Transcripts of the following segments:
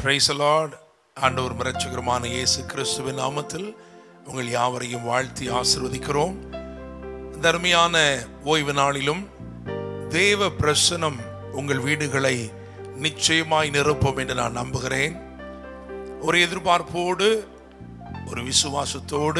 Price Lord ஆண்டவர் மிரட்சகரமான இயேசு கிறிஸ்துவின் நாமத்தில் உங்கள் யாவரையும் வாழ்த்தி ஆசிர்வதிக்கிறோம் இந்த அருமையான ஓய்வு நாளிலும் தேவ பிரசனம் உங்கள் வீடுகளை நிச்சயமாய் நிரப்பும் என்று நான் நம்புகிறேன் ஒரு எதிர்பார்ப்போடு ஒரு விசுவாசத்தோடு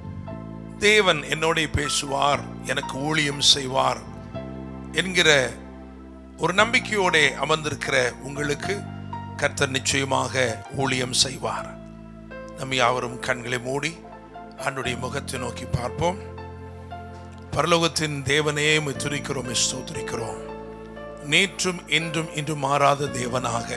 தேவன் என்னோட பேசுவார் எனக்கு ஊழியம் செய்வார் என்கிற ஒரு நம்பிக்கையோட அமர்ந்திருக்கிற உங்களுக்கு கர்த்தர் நிச்சயமாக ஊழியம் செய்வார் நம் யாவரும் கண்களை மூடி ஆண்டுடைய முகத்தை நோக்கி பார்ப்போம் பரலோகத்தின் தேவனே துதிக்கிறோம் ஸ்தோத்திரிக்கிறோம் நேற்றும் இன்றும் இன்றும் மாறாத தேவனாக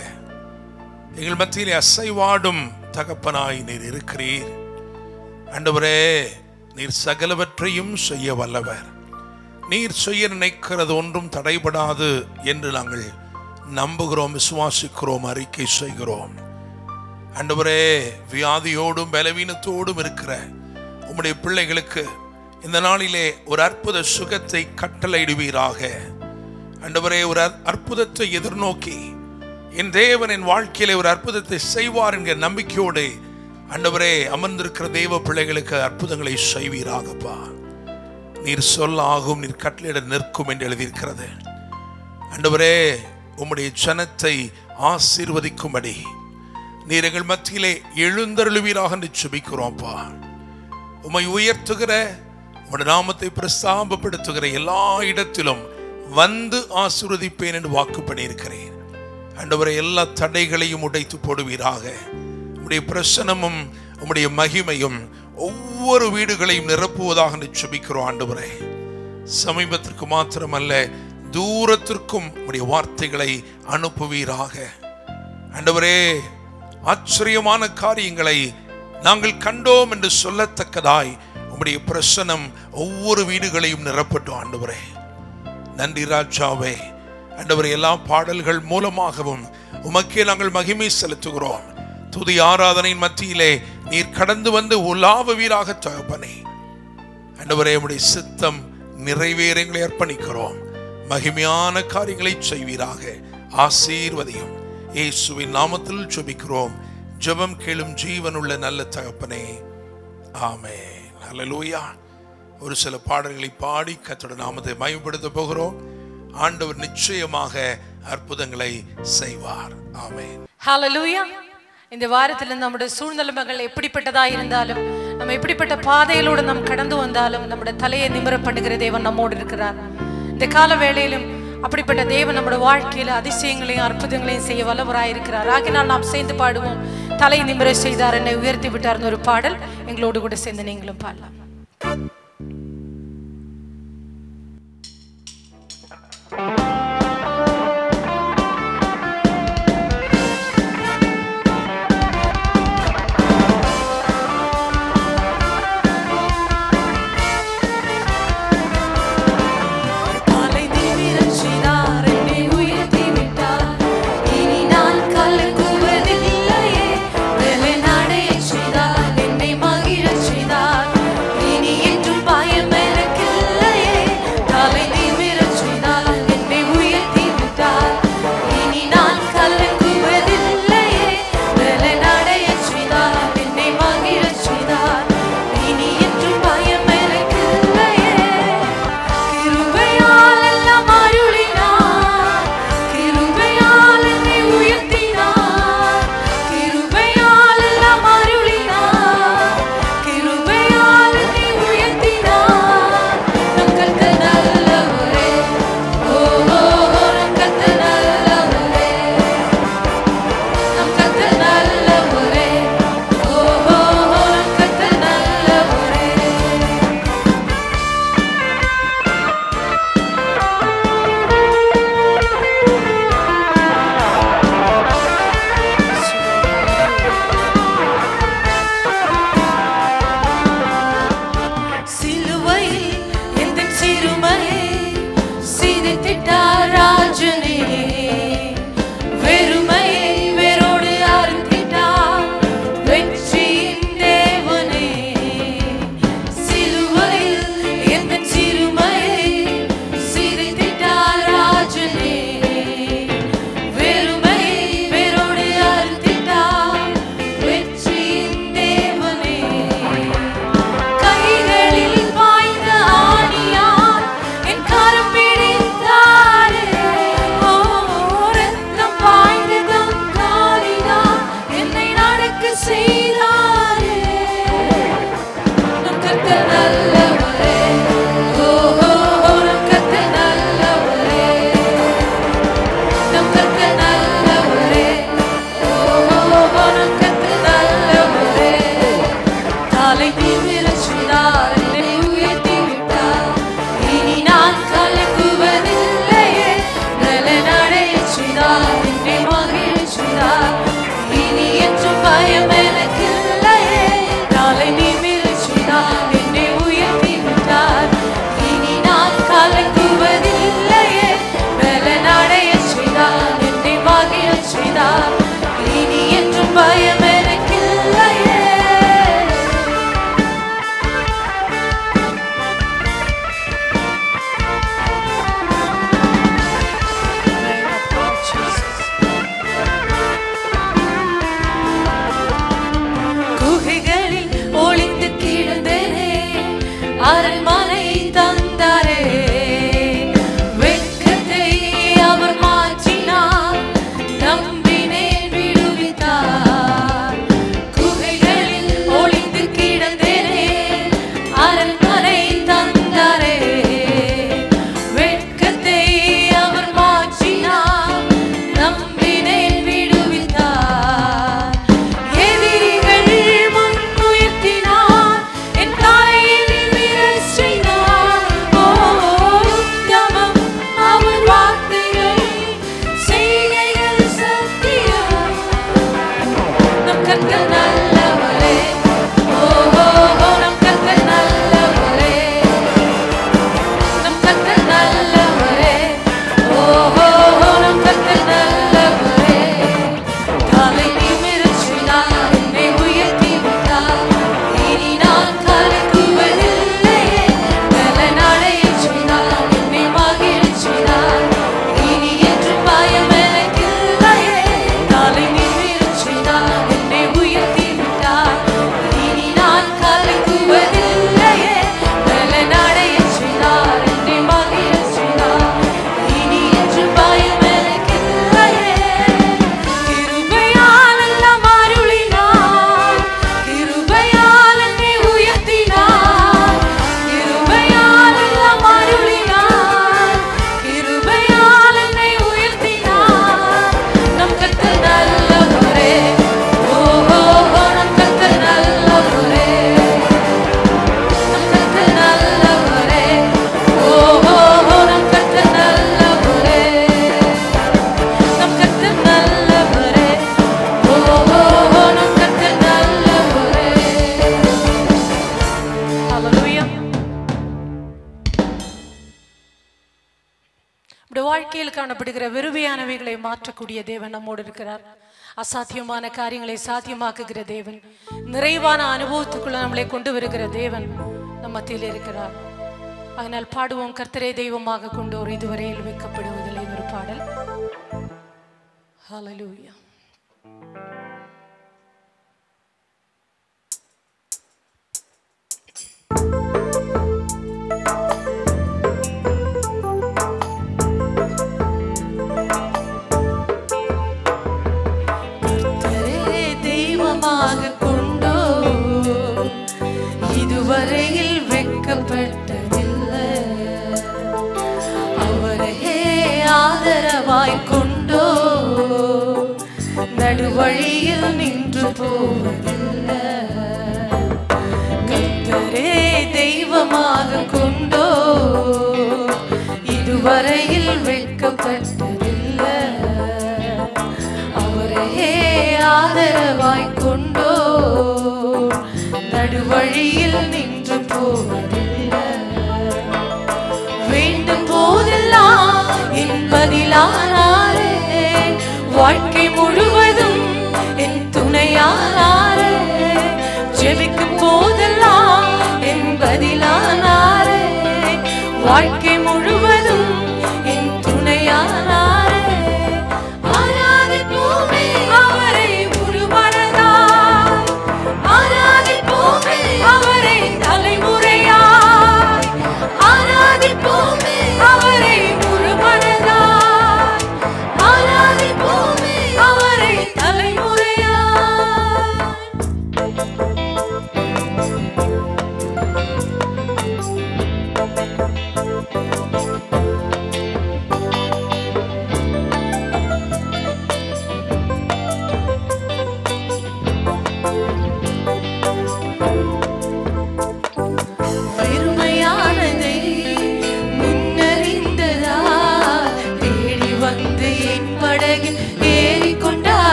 எங்கள் மத்தியிலே அசைவாடும் தகப்பனாய் நீர் இருக்கிறீர் ஆண்டவரே நீர் சகலவற்றையும் செய்ய வல்லவர் நீர் செய்ய நினைக்கிறது ஒன்றும் தடைபடாது என்று நாங்கள் நம்புகிறோம் விசுவாசிக்கிறோம் அறிக்கை செய்கிறோம் ஆண்டவரே வியாதியோடும் பலவீனத்தோடும் இருக்கிற உம்முடைய பிள்ளைகளுக்கு இந்த நாளிலே ஒரு அற்புத சுகத்தை கட்டளையிடுவீராக ஆண்டவரே ஒரு அற்- அற்புதத்தை எதிர்நோக்கி என் தேவன் என் வாழ்க்கையிலே ஒரு அற்புதத்தை செய்வார் என்கிற நம்பிக்கையோடு ஆண்டவரே அமர்ந்திருக்கிற தெய்வ பிள்ளைகளுக்கு அற்புதங்களை செய்வீராகப்பா நீர் சொல்ல ஆகும் நீர் கட்டளையிட நிற்கும் என்று எழுதியிருக்கிறது ஆண்டவரே உம்முடைய ஜனத்தை ஆசீர்வதிக்கும்படி நீர் எங்கள் மத்தியிலே எழுந்தருளுவீராக என்று சுபிக்கிறோம்ப்பா உம்மை உயர்த்துகிற உம்முடைய நாமத்தை பிரஸ்தாபப்படுத்துகிற எல்லா இடத்திலும் வந்து ஆசீர்வதிப்பேன் என்று வாக்கு பண்ணியிருக்கிறேன் ஆண்டவரை எல்லா தடைகளையும் உடைத்து போடுவீராக உம்முடைய பிரசனமும் உம்முடைய மகிமையும் ஒவ்வொரு வீடுகளையும் நிரப்புவதாக என்று சுபிக்கிறோம் ஆண்டவரே சமீபத்திற்கு மாத்திரமல்ல தூரத்திற்கும் உம்முடைய வார்த்தைகளை அனுப்புவீராக ஆண்டவரே ஆச்சரியமான காரியங்களை நாங்கள் கண்டோம் என்று சொல்லத்தக்கதாய் உம்முடைய பிரசனம் ஒவ்வொரு வீடுகளையும் நிரப்பட்டும் ஆண்டவரே நன்றி ராஜாவே ஆண்டவரே எல்லா பாடல்கள் மூலமாகவும் உமக்கே நாங்கள் மகிமை செலுத்துகிறோம் துதி ஆராதனையின் மத்தியிலே நீர் கடந்து வந்து உலாவுவீராக தகப்பனே ஆண்டவரே உம்முடைய சித்தம் நிறைவேற எங்களை அர்ப்பணிக்கிறோம் மகிமையான காரியங்களை செய்வீராக ஆசீர்வதியும் இயேசுவின் நாமத்தில் ஜெபிக்கிறோம் ஜெபம் கேளும் ஜீவனுள்ள நல்ல தகப்பனே ஆமென் ஹalleluya ஒரு சில பாடல்களை பாடி கர்த்தருடைய நாமத்தை மகிமைப்படுத்த போகிறோம் ஆண்டவர் நிச்சயமாக அற்புதங்களை செய்வார் ஆமென் ஹalleluya இந்த வாரத்தில் நம்முடைய சூழ்நிலைமைகள் எப்படிப்பட்டதா இருந்தாலும் நம்ம எப்படிப்பட்ட பாதையிலூടെ நாம் கடந்து வந்தாலும் நம்முடைய தலையை நிமிர பண்ணுகிற தேவன் நம்மோடு இருக்கிறார் இந்த கால வேளையிலும் அப்படிப்பட்ட தேவன் நம்முடைய வாழ்க்கையில அதிசயங்களையும் அற்புதங்களையும் செய்ய வல்லவராயிருக்கிறார் ஆகினால் நாம் சேர்ந்து பாடுவோம் தலை நிமிர செய்தார் என்னை உயர்த்தி விட்டார்னு ஒரு பாடல் எங்களோடு கூட சேர்ந்து நீங்களும் பாடலாம் தலை நிமிரச் செய்தார், என்னை உயர்த்தி விட்டார். இனி நான் கலங்குவதில்லையே. வெள்ளை நடையச் செய்தார், என்னை மகிழச் செய்தார். செய்தார் என்னை உயர்த்தி விட்டார் இனி நான் கலங்குவதில்லையே நலனடைய செய்தார் என்னை மகிழ செய்தார் இனி என்றும் பயம் எனக்கில்லையே நாளை நிமிர செய்தார் என்னை உயர்த்தி விட்டார் இனி நான் கலங்குவதில்லையே நலனடைய செய்தார் என்னை மகிழ செய்தார் இனி என்றும் பயம் எனக்கில்லையே குகைகளில் ஒளிந்து கிடந்தேனே அரண்மனை தந்தாரே வெட்கத்தை அவர் மாற்றினார் நம்பினேன் விடுவித்தார் குகைகளில் ஒளிந்து கிடந்தேனே அரண்மனை தந்தாரே வெட்கத்தை அவர் மாற்றினார் நம்பினேன் விடுவித்தார் எதிரிகள் முன்னுயர்த்தினார் என் தலையில் நிமிரச் செய்தார் ஓ உத்தமம் அவர் வார்த்தைகள் செய்கைகள் சத்தியம் நம் கர்த்தர் நல்லவரே ஓ ஓ ஓ நம் கர்த்தர் நல்லவரே நம் கர்த்தர் நல்லவரே ஓ ஓ ஓ நம் கர்த்தர் நல்லவரே காலை நிமிரச் செய்தார் என்னை உயர்த்தி விட்டார் இனி நான் கலங்குவதில்லையே நலனடையச் செய்தார் என்னை மகிழச் செய்தார் இனி என்று பயம் எனக்கில்லையே காலை நிமிரச் செய்தார் என்னை உயர்த்தி விட்டார் இனி நான் கலங்குவதில்லையே நலனடையச் செய்தார் என்னை மகிழச் செய்தார் இனி என்று பயம் எனக்கில்லையே கிருபையால் எல்லாம் அருளினார் கிருபையால் என்னை உயர்த்தினார் கிருபையால் எல்லாம் அருளினார் கிருபையால் என்னை உயர்த்தினார் நம் கர்த்தர் நல்லவரே ஓ ஓ ஓ நம் கர்த்தர் நல்லவரே நம் கர்த்தர் நல்லவரே ஓ ஓ ஓ நம் கர்த்தர் நல்லவரே நம் கர்த்தர் நல்லவரே ஓ ஓ ஓ நம் கர்த்தர் நல்லவரே ஹalleluya நம்முடைய வாழ்க்கையில் காணப்படுகிற வெறுமையானவைகளை மாற்றக்கூடிய தேவன் நம்மோடு இருக்கிறார் அசாத்தியமான காரியங்களை சாத்தியமாக்குகிற தேவன் நிறைவான அனுபவத்துக்குள்ள நம்மளை கொண்டு வருகிற தேவன் நம் மத்தியில் இருக்கிறார் அதனால் பாடுவோம் கர்த்தரே தெய்வமாக கொண்டோர் இதுவரையில் வைக்கப்படுவதில்லை ஒரு பாடல் ஹalleluya கர்த்தரே தெய்வமாக கொண்டோ இதுவரையில் வெட்கப்பட்டதில்லை அவரையே ஆதரவாய் கொண்டோ நடுவழியில் நின்று போவதில்லை கர்த்தரே தெய்வமாக கொண்டோ இதுவரையில் வெட்கப்பட்டதில்லை அவரையே ஆதரவாய் கொண்டோ நடுவழியில் நின்று போவதில்லை வேண்டும் போதெல்லாம் என் பதிலானாரே வாழ்க்கை முழுவதும் என் துணையானாரே ஜெபிக்கும் போதெல்லாம் என் பதிலானாரே வாழ்க்கை முழுவதும் என் துணையானாரே ஆராதிப்போமே அவரை முழுமனதாய் ஆராதிப்போமே அவரை தலைமுறையாய் ஆராதிப்போமே அவரை முழுமனதாய் ஆராதிப்போமே அவரை தலைமுறையாய்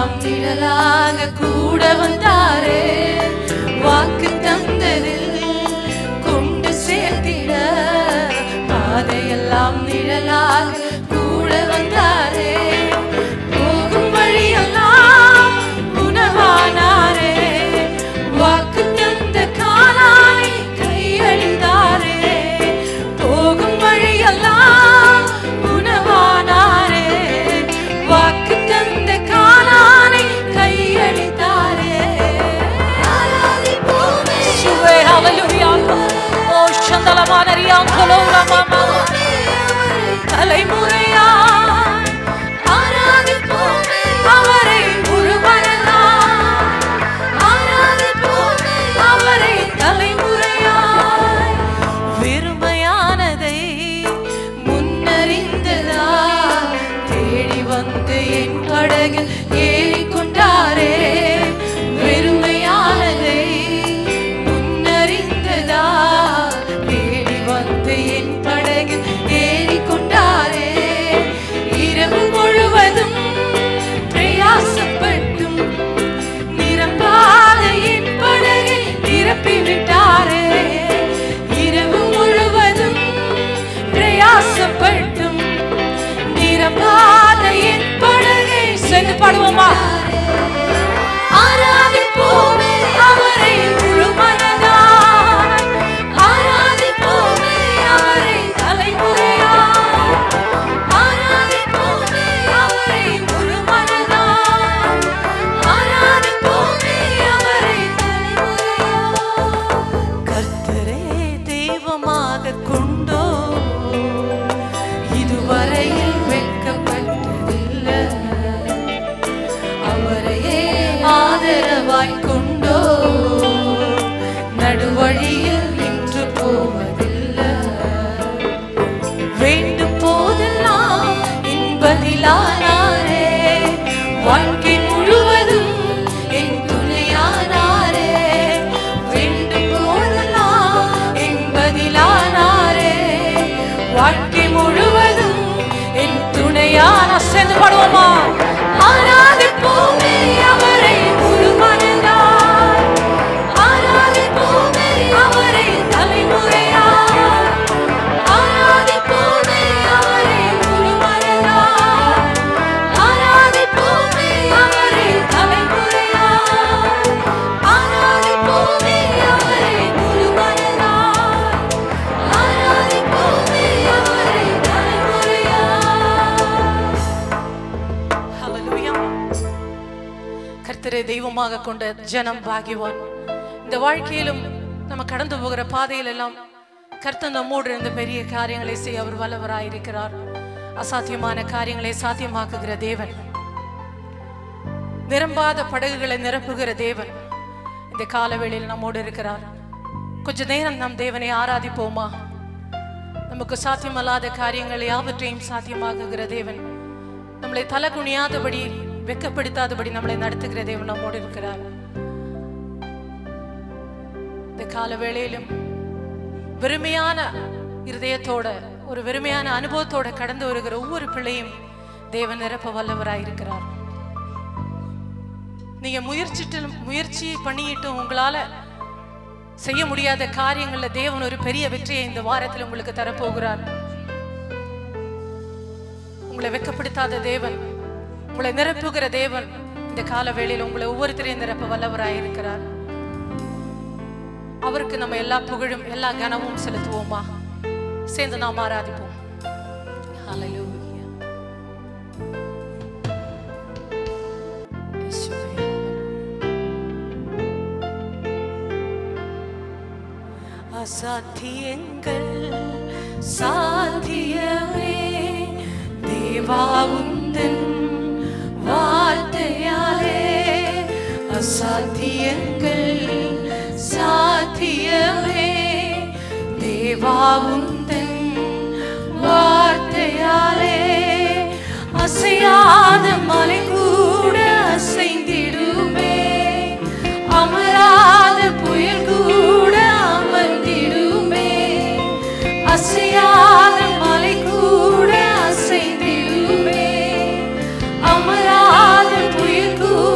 பாதையெல்லாம் நிழலாக கூட வந்தாரே வாக்கு தந்ததில் கொண்டு சேர்த்திட பாதையெல்லாம் நிழலாக கூட வந்தாரே போகும் வழியெல்லாம் உணவானாரே வாக்கு தந்த காலாய் கையெழுந்தாரே போகும் வழியெல்லாம் உணவானாரே வாக்கு தந்த காலானை கையளித்தாரே சுவே ஹalleluya ஓ சந்தலமானரியாம் கொலோரமாமா தலைமுறையா ஆராதிப்போமே அவரை முழுமனதா ஆராதிப்போமே அவரை தலைமுறையாய் வெறுமையானதை முன்னறிந்ததா தேடி வந்து என் படகில் ஏறிக்கொண்டாரே வெறுமையானதை முன்னறிந்ததா தேடி வந்து என் படகில் ஏறிக்கொண்டாரே இரவு முழுவதும் பிரயாசப்பட்டும் நிரம்பாத என் படகை நிரப்பி விட்டாரே இரவு முழுவதும் பிரயாசப்பட்டும் நிரம்பாத என் படகை சென்று பாடுவோமா ஆராதிப்போமே அவரை முழு மனதாய் ஆராதிப்போமே அவரை தலைமுறையாய் ஆராதிப்போமே அவரை முழு மனதாய் ஆராதிப்போமே அவரை தலைமுறையாய் கர்த்தரே தெய்வமாக கொண்டோ இதுவரையில் வெட்கப்பட்டதில்லை அவரையே ஆதரவாய் கொண்டோ நடுவழியில் நின்று போவதில்லை வேண்டும் போதெல்லாம் என்பதிலானாரே வாழ்க்கை முழுவதும் என் துணையானாரே வேண்டும் போதெல்லாம் என்பதிலானாரே வாழ்க்கை முழுவதும் என் துணையான சேர்ந்து பாடுவோமா ஆராதிப்போமே அவரை முழு மனதாய் ஆராதிப்போமே அவரை தலைமுறையாய் ஆராதிப்போமே அவரை முழு மனதாய் ஆராதிப்போமே அவரை தலைமுறையாய் ஆராதிப்போமே அவரை முழு மனதாய் ஆராதிப்போமே அவரை தலைமுறையாய் ஹalleluya கர்த்தரை தெய்வமாக கொண்ட ஜனம் பாகிவான் இந்த வாழ்க்கையிலும் நம்ம கடந்து போகிற பாதையில் எல்லாம் கர்த்தர் நம்மோடு இருந்த பெரிய காரியங்களை செய்ய அவர் வல்லவராயிருக்கிறார் அசாத்தியமான காரியங்களை சாத்தியமாக்குகிற தேவன் நிரம்பாத படகுகளை நிரப்புகிற தேவன் இந்த காலவேளையில் நம்மோடு இருக்கிறார் கொஞ்ச நேரம் நம் தேவனை ஆராதிப்போமா நமக்கு சாத்தியமல்லாத காரியங்கள் யாவற்றையும் சாத்தியமாக்குகிற தேவன் நம்மளை தலை குனியாதபடி வெக்கப்படுத்தாதபடி நம்மளை நடத்துகிற தேவன் நம்மோடு இருக்கிறார் இந்த கால வேளையிலும் வெறுமையான இருதயத்தோட ஒரு வெறுமையான அனுபவத்தோட கடந்து வருகிற ஒவ்வொரு பிள்ளையும் தேவன் நிரப்ப வல்லவராய் இருக்கிறார் நீங்க முயற்சிட்டு முயற்சி பண்ணிட்டும் உங்களால செய்ய முடியாத காரியங்கள்ல தேவன் ஒரு பெரிய வெற்றியை இந்த வாரத்தில் உங்களுக்கு தரப்போகிறார் உங்களை வெக்கப்படுத்தாத தேவன் உங்களை நிரப்புகிற தேவன் இந்த கால வேளையில் உங்களை ஒவ்வொருத்தரையும் நிரப்ப வல்லவராய் இருக்கிறார் அவருக்கு நம்ம எல்லா புகழும் எல்லா கனமும் செலுத்துவோமா சேர்ந்து நாம் ஆராதிப்போம் Hallelujah. இயேசுவே. அசாத்தியங்கள் சாத்தியமே தேவாவுந்தன் வார்த்தையாலே அசாத்தியங்கள் சாத்தியமே தேவாவுந்தன் வார்த்தையாலே அசையாத மலை கூட அசைந்திடுமே அமராத புயல் கூட அமர்ந்திடுமே அசையாத மலை கூட அசைந்திடுமே அமராத புயல் கூட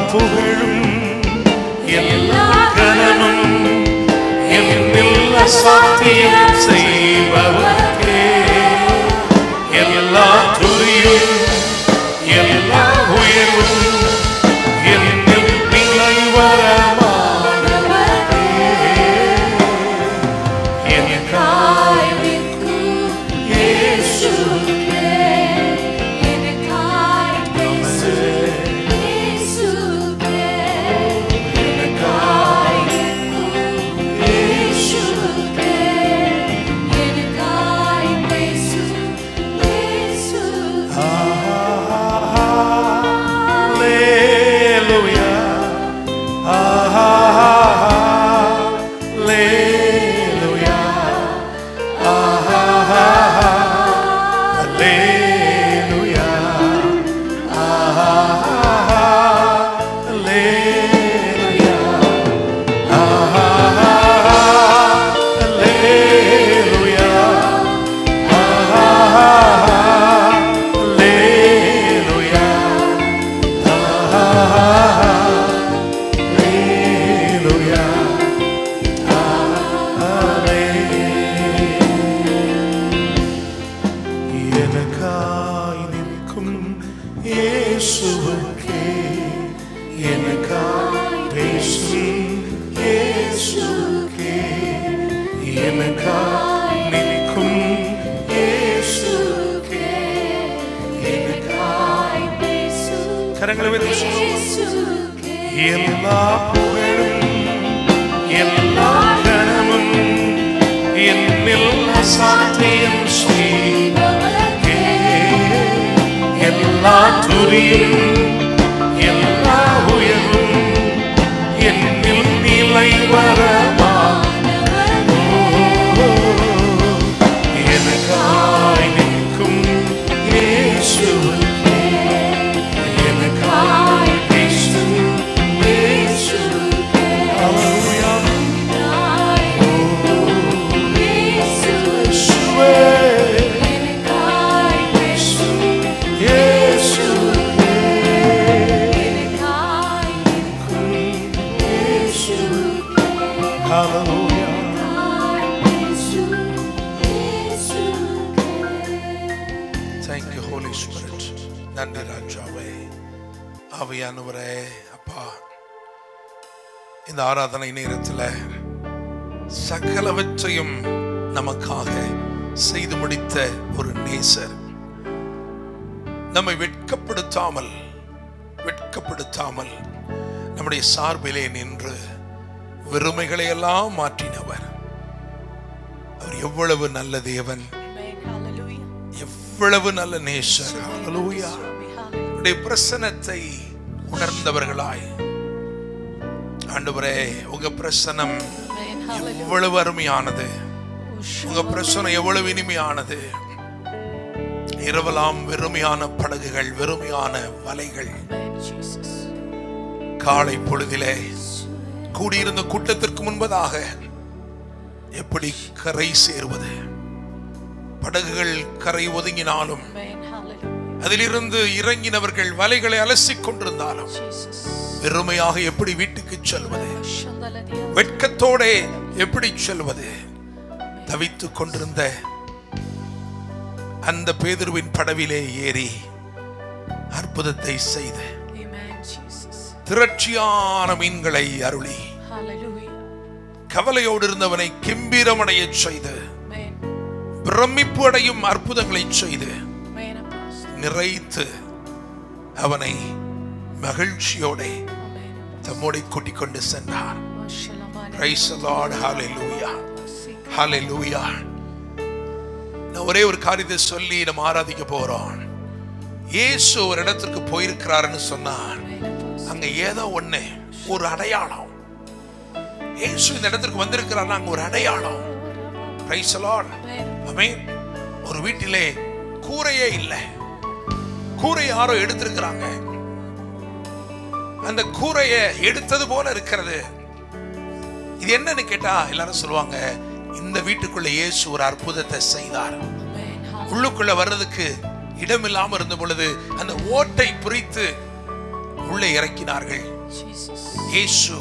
புகழும் எல்லா கனமும் என்னில் அசாத்தியம் செய்பவர்க்கே எல்லா துதியும் எல்லா உயர்வும் என்னில் நிலை வரமானவர்க்கே எனக்காய் இயேசுவே எனக்காய் பேசு இயேசுவே எனக்காய் இயேசுவே எனக்காய் பேசு இயேசுவே Hallelujah. Hallelujah. Hallelujah. எனக்காய் நிற்கும் இயேசுவுக்கே எனக்காய் பேசும் இயேசுவுக்கே எனக்காய் நிற்கும் இயேசுவுக்கே எனக்காய் கரங்களை வைத்து சொல்லுவோம். எல்லா புகழும் எல்லா கணமும் என்னில் அசாத்தியம் செய்வதற்கே எல்லா துரியும் எல்லா உயர்வும் என்னில் நிலை வரமா எனக்காய் நிற்கும் இயேசுவுக்கே எனக்காய் பேசும் இயேசுவுக்கே Hallelujah. இயேசுவே, இயேசுவே, Hallelujah. Thank you, Holy Spirit. நன்றி ராஜாவே ஆவியானவரே அப்பா இந்த ஆராதனை நேரத்தில் சகலவற்றையும் நமக்காக செய்து முடித்த ஒரு நேசர் நம்மை வெட்கப்படுத்தாமல் வெட்கப்படுத்தாமல் நம்முடைய சார்பிலே நின்று வெறுமைகளை எல்லாம் மாற்றினவர் அவர் எவ்வளவு நல்ல தேவன் எவ்வளவு நல்ல நேசர் Hallelujah. உடைய பிரசனத்தை உணர்ந்தவர்களாய் ஆண்டவரே உங்க பிரசனம் எவ்வளவு அருமையானது உங்க பிரசனம் எவ்வளவு இனிமையானது இரவலாம் வெறுமையான படகுகள் வெறுமையான வலைகள் காலை பொழுதிலே கூடியிருந்த கூட்டத்திற்கு முன்பதாக எப்படி கரை சேருவது படகுகள் கரை ஒதுங்கினாலும் அதிலிருந்து இறங்கினவர்கள் வலைகளை அலசிக் கொண்டிருந்தாலும் வெறுமையாக எப்படி வீட்டுக்கு செல்வது வெட்கத்தோட எப்படி செல்வது தவித்துக் கொண்டிருந்த அந்த பேதுருவின் படவிலே ஏறி அற்புதத்தை செய்து திரட்சியான மீன்களை அருளி கவலையோடு இருந்தவனை கிம்பீரமடைய செய்து பிரமிப்பு அடையும் அற்புதங்களை செய்து நிறைத்து அவனை மகிழ்ச்சியோட தம்மோடை கூட்டிக் கொண்டு சென்றார் Praise the Lord. Hallelujah. Hallelujah. நான் ஒரே ஒரு காரியத்தை சொல்லி நம்ம ஆராதிக்க போறோம் இயேசு ஒரு இடத்திற்கு போயிருக்கிறாருன்னு சொன்னார் அங்க ஏதோ ஒண்ணு ஒரு அடையாளம் இயேசு இந்த இடத்திற்கு வந்திருக்கிறார் அங்க ஒரு அடையாளம் Praise the Lord. ஆமென். ஒரு வீட்டிலே கூரையே இல்லை கூரை யாரோ எடுத்திருக்கிறாங்க அந்த கூரையை எடுத்தது போல இருக்கிறது இது என்னன்னு கேட்டா எல்லாரும் சொல்லுவாங்க இந்த வீட்டுக்குள்ள இயேசு ஒரு அற்புதத்தை செய்தார் உள்ளுக்குள்ள வர்றதுக்கு இடம் இல்லாம இருந்த பொழுது அந்த ஓட்டை பிரித்து உள்ளே இறக்கினார்கள் Jesus. இயேசு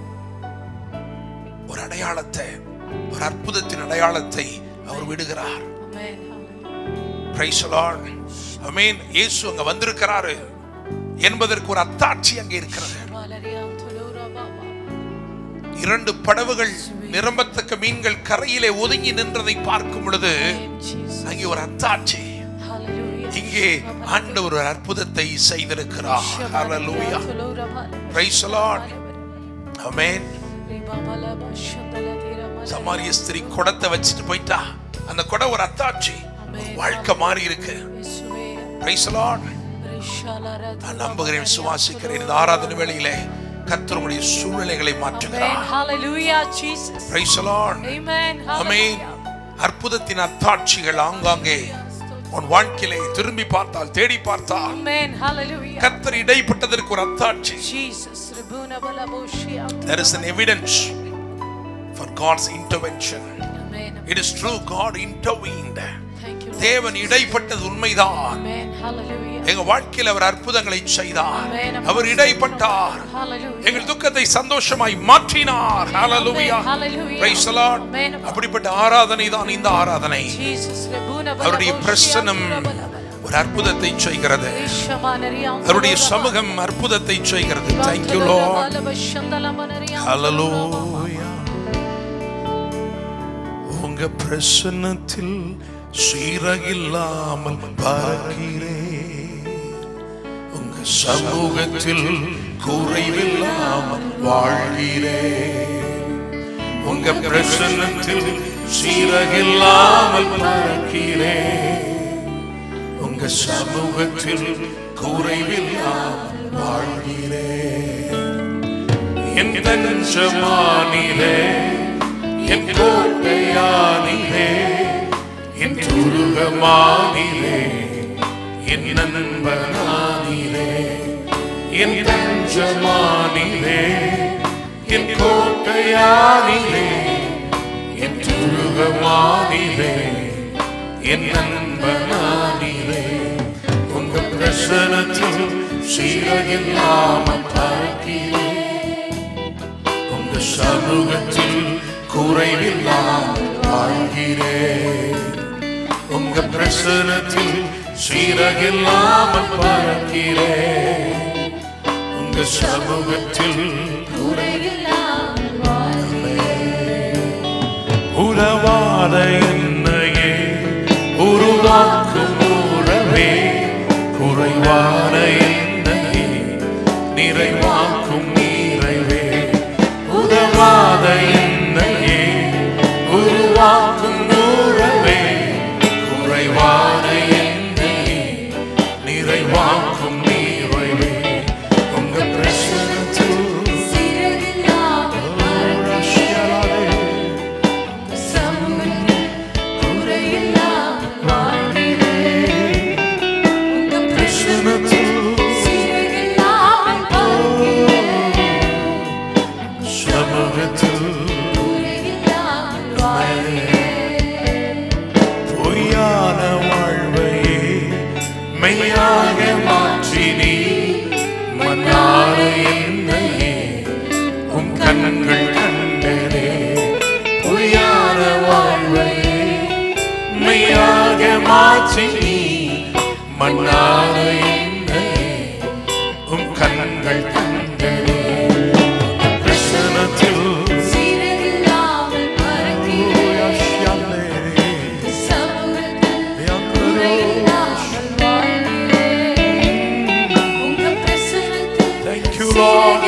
ஒரு அடையாளத்தை ஒரு அற்புதத்தின் அடையாளத்தை அவர் விடுகிறார் Amen. Praise the Lord. Amen. இயேசு அங்க வந்திருக்கிறாரு என்பதற்கு ஒரு அத்தாட்சி அங்கே இருக்கிறது Valerian Tolora Baba. இரண்டு படவுகள் நிரம்பத்தக்க மீன்கள் கரையிலே ஒதுங்கி நின்றதை பார்க்கும் பொழுது Name Jesus. அங்கே ஒரு அத்தாட்சி Hallelujah. இங்கே ஆண்டவர் ஒரு அற்புதத்தை செய்திருக்கிறார் Hallelujah. Tolora Baba. Praise the Lord. Amen. Riba Bala Bashandala Tira Mala. சமாரிய ஸ்திரீ குடத்தை வச்சுட்டு போயிட்டா அந்த குடம் ஒரு அத்தாட்சி ஒரு வாழ்க்கை மாறி இருக்கு இயேசுவே. Praise the Lord. ரிஷாலா ரது. நான் நம்புகிறேன் விசுவாசிக்கிறேன் இந்த ஆராதனை வேளையிலே கர்த்தருடைய சூழ்நிலைகளை Amen. மாற்றுகிறார் Hallelujah, Jesus. Praise the Lord. Amen. Amen. Hallelujah. அற்புதத்தின் அத்தாட்சிகள் ஆங்காங்கே உன் வாழ்க்கையிலே திரும்பி பார்த்தால் தேடி பார்த்தால் Amen. Hallelujah. கர்த்தர் இடைப்பட்டதற்கு ஒரு அத்தாட்சி Jesus. Ribuna Bala Boshia. there is an evidence for God's intervention Amen. it is true God intervened Thank you. Lord. தேவன் இடைப்பட்டது உண்மைதான் Amen. Hallelujah. எங்க வாழ்க்கையில் அவர் அற்புதங்களை செய்தார் Amen. அவர் இடைப்பட்டார் Hallelujah. எங்கள் துக்கத்தை சந்தோஷமாய் மாற்றினார் Hallelujah. Hallelujah. Praise the Lord. Amen. அப்படிப்பட்ட ஆராதனை தான் இந்த ஆராதனை Jesus. Ribuna Bala அவருடைய Boshia. பிரசனம் Tira Bala Bala. ஒரு அற்புதத்தை செய்கிறது Rishamanariam அவருடைய Tolora சமூகம் அற்புதத்தை செய்கிறது Baba. Thank you Tolora Lord Bala Bashandala Manariam Tolora Baba. Hallelujah உங்க பிரசன்னத்தில் சீரகில்லாமல் பார்க்கிறேன் உங்க சமூகத்தில் குறைவில்லாமல் வாழ்கிறேன் உங்க பிரசன்னத்தில் சீரகில்லாமல் பார்க்கிறேன் உங்க சமூகத்தில் குறைவில்லாமல் வாழ்கிறேன் என் தஞ்சமானிலே என் கோட்டையானிலே என் துருகமானிலே என் நண்பனானிலே என் தஞ்சமானிலே என் கோட்டையானிலே என் துருகமானிலே என் நண்பனானிலே உங்க பிரசனத்தில் சீரகில்லாமல் பார்க்கிறேன் உங்க சமூகத்தில் குறைவில்லாமல் வாழ்கிறேன் உங்க பிரசனத்தில் சீரகில்லாமல் பார்க்கிறேன் உங்க சமூகத்தில் உறவாத என்னையே உருவாக்கும் உறவே குறைவான என்னையே நிறைவாக்கும் நிறைவே உதவாத என்னையே உருவாக்கும் உறவே குறைவான என்னையே நிறைவாக்கும் நிறைவே உங்க பிரசனத்தில் சமூகத்தில் பொய்யான வாழ்வையே மெய்யாக மாற்றினி மன்னார என்னையே உம் கண்கள் கண்டனே பொய்யான வாழ்வையே மெய்யாக மாற்றினி மன்னார என்னையே உம் கண்கள் கண்டனே பிரசனத்தில் Thank you, Lord.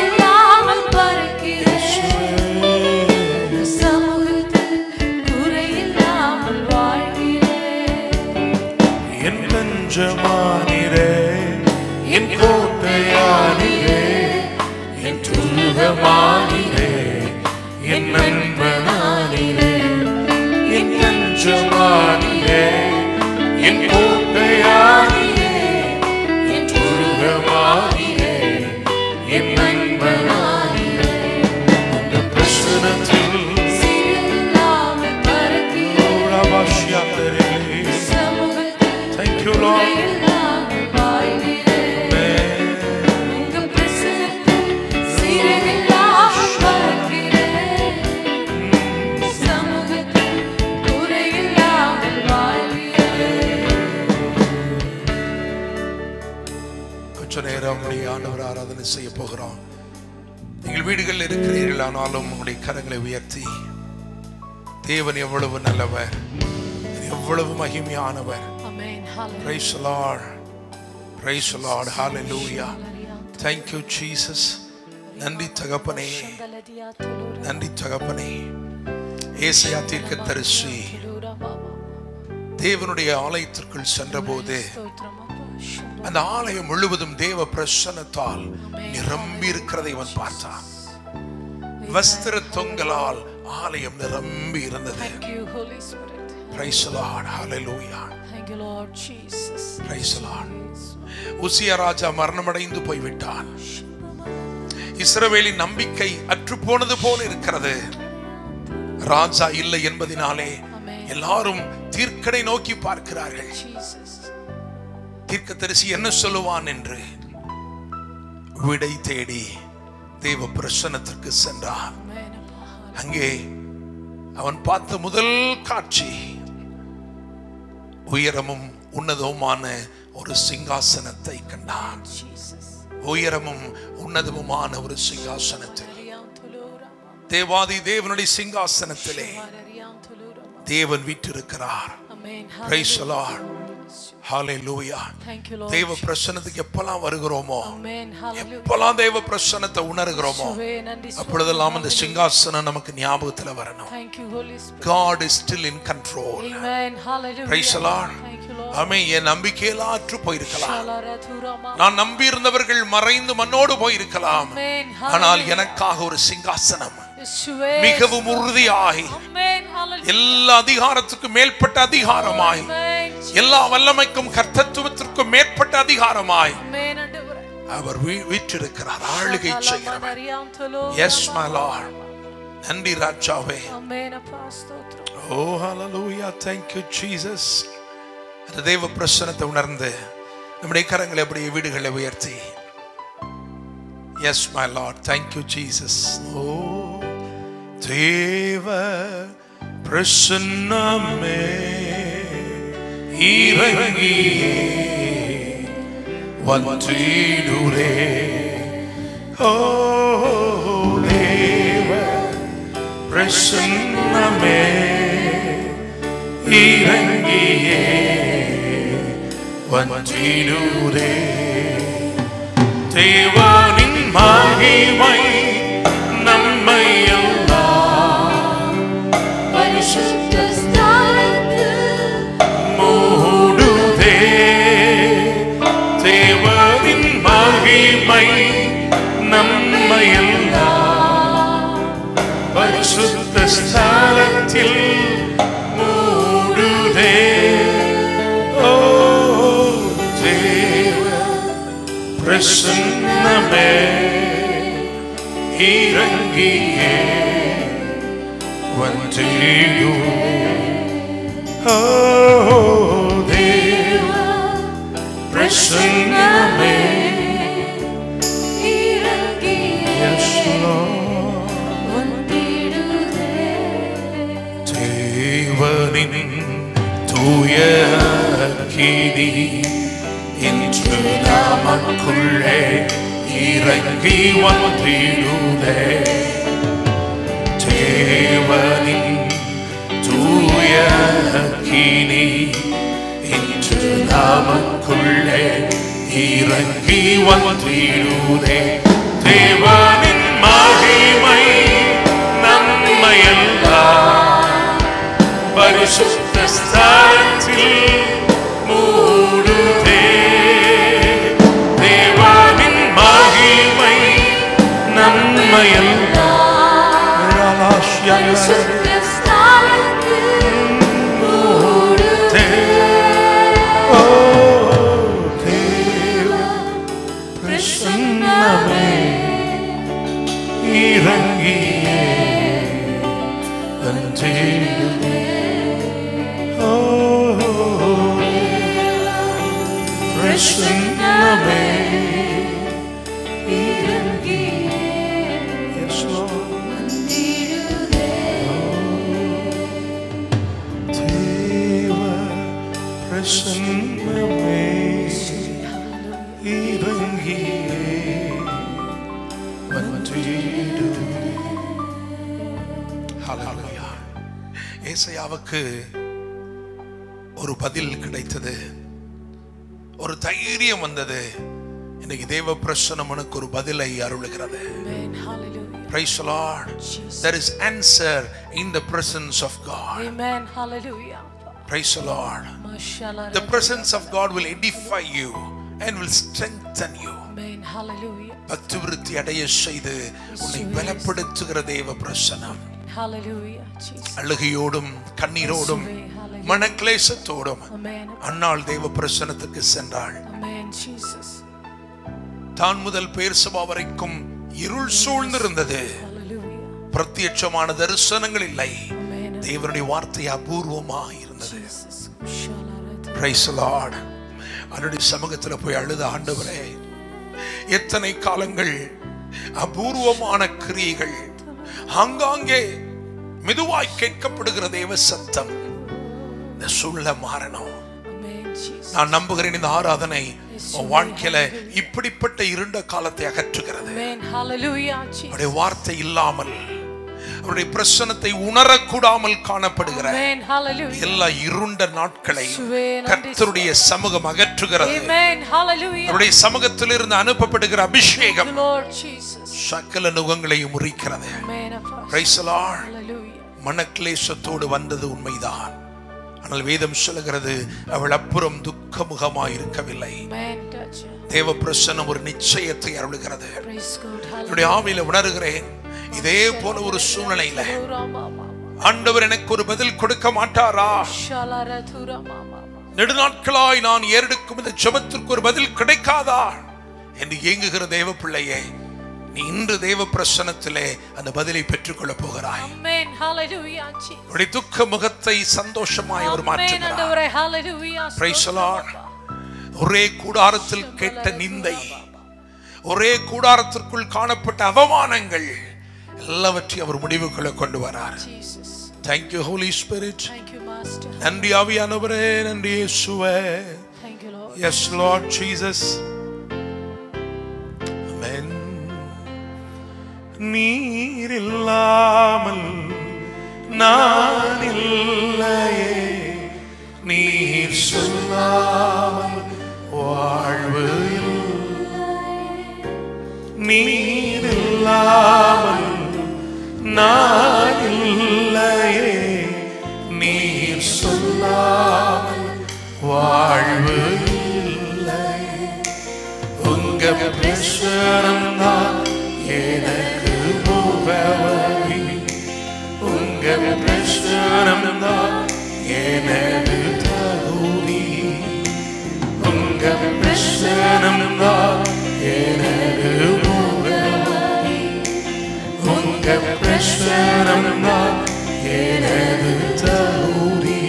என் நெஞ்சமானிரே என் கோட்டையானிரே என் துருகமானிரே என் நண்பனானிரே என் நெஞ்சமானிரே என் கோட்டையானிரே என் துருகமானிரே என் நண்பனானிரே உங்க பிரசனத்தில் ஓரபாஷியாந்தரே Thank you, Lord. Amen. வீடுகளில் இருக்கிறீர்கள் ஆனாலும் உங்களுடைய கரங்களை உயர்த்தி தேவன் எவ்வளவு நல்லவர் எவ்வளவு மகிமையானவர் Amen. Hallelujah. Praise the Lord. Praise the Lord. Hallelujah. Thank you, Jesus. நன்றி தகப்பனே நன்றி தகப்பனே ஏசையா தீர்க்க தரிசி தேவனுடைய ஆலயத்திற்குள் சென்றபோது அந்த ஆலயம் முழுவதும் தேவ பிரசன்னத்தால் நிரம்பி இருக்கிறதை அவன் பார்த்தான் வஸ்திர தொங்கலால் ஆலயம் நிரம்பி இருந்தது Thank you, Holy Spirit. Praise the Lord. Hallelujah. Thank you, Lord Jesus. Praise the Lord. உசியா ராஜா மரணமடைந்து போய்விட்டான் இஸ்ரவேலின் நம்பிக்கை அற்று போனது போல இருக்கிறது ராஜா இல்லை என்பதினாலே Amen. எல்லாரும் தீர்க்கனை நோக்கி பார்க்கிறார்கள் Jesus. தீர்க்கதரிசி என்ன சொல்லுவான் என்று விடை தேடி தேவ பிரசன்னத்திற்கு சென்றான் Amen. Appa. அங்கே அவன் பார்த்த முதல் காட்சி உயரமும் உன்னதவுமான ஒரு சிங்காசனத்தை கண்டான் Jesus. உயரமும் உன்னதமுமான ஒரு சிங்காசனத்தில் Riantulura. தேவாதி தேவனுடைய சிங்காசனத்திலே Riantulura. தேவன் வீற்றிருக்கிறார் Amen. Praise the Hallelujah. Lord. Hallelujah. Thank you, Lord. தேவ பிரசன்னத்துக்கு எப்பெல்லாம் வருகிறோமோ Amen. Hallelujah. எப்பெல்லாம் தேவ பிரசன்னத்தை உணர்கிறோமோ சுவே நன்றி சுவே. அப்பொழுதெல்லாம் அந்த சிங்காசனம் நமக்கு ஞாபகத்துல வரணும் Thank you, Holy Spirit. God is still in control. Amen. Hallelujah. Praise the Lord. Thank you, Lord. ஆமென் என் நம்பிக்கையெல்லாம் அற்று போயிருக்கலாம் Shalarathurama. நான் நம்பி இருந்தவர்கள் மறைந்து மண்ணோடு போயிருக்கலாம் Amen. ஆனால் Hallelujah. எனக்காக ஒரு சிங்காசனம் Yeshua. மிகவும் உறுதியாய் Amen. Hallelujah. எல்லா அதிகாரத்துக்கும் மேற்பட்ட அதிகாரமாய் Amen. எல்லா வல்லமைக்கும் கர்த்தத்துவத்திற்கும் மேற்பட்ட அதிகாரமாய் Amen. ஆண்டவரே. அவர் வீ- வீற்றிருக்கிறார் ஆளுகை செய்கிறவர் Shalamadariyantulura. எஸ் மை லார்ட் நன்றி ராஜாவே Amen. அப்பா, ஸ்தோத்திரம். ஓ ஹalleluya thank you jesus அந்த தேவ பிரசன்னத்தை உணர்ந்து நம்முடைய கரங்களை அப்படியே வீடுகளை உயர்த்தி yes my Lord thank you jesus ஓ தேவ பிரசன்னமே இறங்கியே வந்திடுரே ஓ தேவ பிரசன்னமே இறங்கியே வந்திடுரே தேவானின் மகிமை நம்மை எல்லாம் பரிசுத்த ஸ்தலத்தில் மூடுதே தேவனின் மகிமை நம்மை எல்லாம் பரிசுத்த ஸ்தலத்தில் மூடுதே ஓ தேவ பிரசன்னமே இறங்கியே வந்தியோ ஓ தேவ பிரசன்னமே இறங்கியே Yes, Lord. வந்திடுதே தேவனின் தூய கிரி இன்று நமக்குள்ளே இறங்கி வந்திடுதே தேவனின் தூய கிரி இன்று நமக்குள்ளே இறங்கி வந்திடுதே தேவனின் மகிமை நம்மையெல்லாம் பரிசுத்த ஸ்தலத்தில் மூடுதே தேவனின் மகிமை நம்மையெல்லாம் பரிசுத்த ஸ்தலத்தில் மூடுதே ஓ தேவ பிரசன்னமே இறங்கியே வந்திடுதே ஓ பிரசன்னமே Yes, Lord. தேவ பிரசன்னமே இறங்கியே வந்திடுதே ஹalleluya ஏசாயாவுக்கு ஒரு பதில் கிடைத்தது ஒரு தைரியம் வந்தது இன்னைக்கு தேவ பிரசனம் உனக்கு ஒரு பதிலை அருளுகிறது Amen. Hallelujah. Praise the Lord. There is answer in the presence of God. Amen. Hallelujah. Praise the Lord. Mashallah. The presence of God will edify you and will strengthen you. Amen. Hallelujah. பக்தி விருத்தி அடைய செய்து உன்னை பலப்படுத்துகிற தேவ பிரசனம் Hallelujah. Jesus. அழுகையோடும் கண்ணீரோடும் Hallelujah. மனக்லேசத்தோடும் Amen. அன்னாள் தேவ பிரசனத்துக்கு சென்றாள் Amen. Jesus. தான் முதல் பேர் சபா வரைக்கும் இருள் சூழ்ந்திருந்தது Hallelujah. பிரத்யட்சமான தரிசனங்கள் இல்லை Amen. தேவனுடைய வார்த்தை அபூர்வமா இருந்தது Jesus. Mashallah. பிரைஸ் லார்ட் அவருடைய சமூகத்துல போய் அழுத ஆண்டவரே எத்தனை காலங்கள் அபூர்வமான கிரியைகள் ஆங்காங்கே மெதுவாய் கேட்கப்படுகிற தேவ சத்தம் இந்த சூழ்நிலை மாறணும் Amen. Jesus. நான் நம்புகிறேன் இந்த ஆராதனை உன் வாழ்க்கையில இப்படிப்பட்ட இருண்ட காலத்தை அகற்றுகிறது Amen. Hallelujah. Jesus. அவருடைய வார்த்தை இல்லாமல் அவருடைய பிரசனத்தை உணரக்கூடாமல் காணப்படுகிற Amen. Hallelujah. எல்லா இருண்ட நாட்களை இயேசுவே, நன்றி கர்த்தருடைய சமூகம் அகற்றுகிறது Amen. Hallelujah. அவருடைய சமூகத்திலிருந்து அனுப்பப்படுகிற அபிஷேகம் The Lord Jesus. சகல நுகங்களையும் முறிக்கிறது Amen. of us. Praise the Lord. Hallelujah. மனக்லேசத்தோடு வந்தது உண்மைதான் ஆனால் வேதம் சொல்லுகிறது அவள் அப்புறம் துக்கமுகமாய் இருக்கவில்லை Amen. Touch. தேவ பிரசனம் ஒரு நிச்சயத்தை அருளுகிறது Praise God. Hallelujah. என்னுடைய ஆவியில உணர்கிறேன் இதே போல ஒரு சூழ்நிலையில ஆண்டவர் எனக்கு ஒரு பதில் கொடுக்க மாட்டாரா நெடுநாட்களாய் நான் ஏறெடுக்கும் இந்த ஜெபத்திற்கு ஒரு பதில் கிடைக்காதா என்று ஏங்குகிற தேவ பிள்ளையே நீ இன்று தேவ பிரசனத்திலே அந்த பதிலை பெற்றுக்கொள்ள போகிறாய் Amen. Hallelujah. Jesus. உன்னுடைய துக்க முகத்தை சந்தோஷமாய் அவர் Amen. மாற்றுகிறார் ஆண்டவரே. Hallelujah. Praise the Lord. ஒரே கூடாரத்தில் கேட்ட நிந்தை ஒரே கூடாரத்திற்குள் காணப்பட்ட அவமானங்கள் எல்லாவற்றையும் அவர் முடிவுக்குள்ள கொண்டு வரார் Jesus. Thank you Holy Spirit Thank you, Master. நன்றி ஆவியானவரே நன்றி இயேசுவே Thank you, Lord. Yes Lord Jesus amen நீர் இல்லாமல் நான் இல்லையே நீர் சொல்லாமல் வாழ்வு இல்லை. நீர் இல்லாமல் நான் இல்லையே நீர் சொல்லாமல் வாழ்வு இல்லை உங்க பிரசனம் தான் எனக்கு முகவரி உங்க பிரசனம் தான் எனது தகுதி உங்க பிரசனம் தான் எனது முகவரி உங்க பிரசனம் தான் எனது தகுதி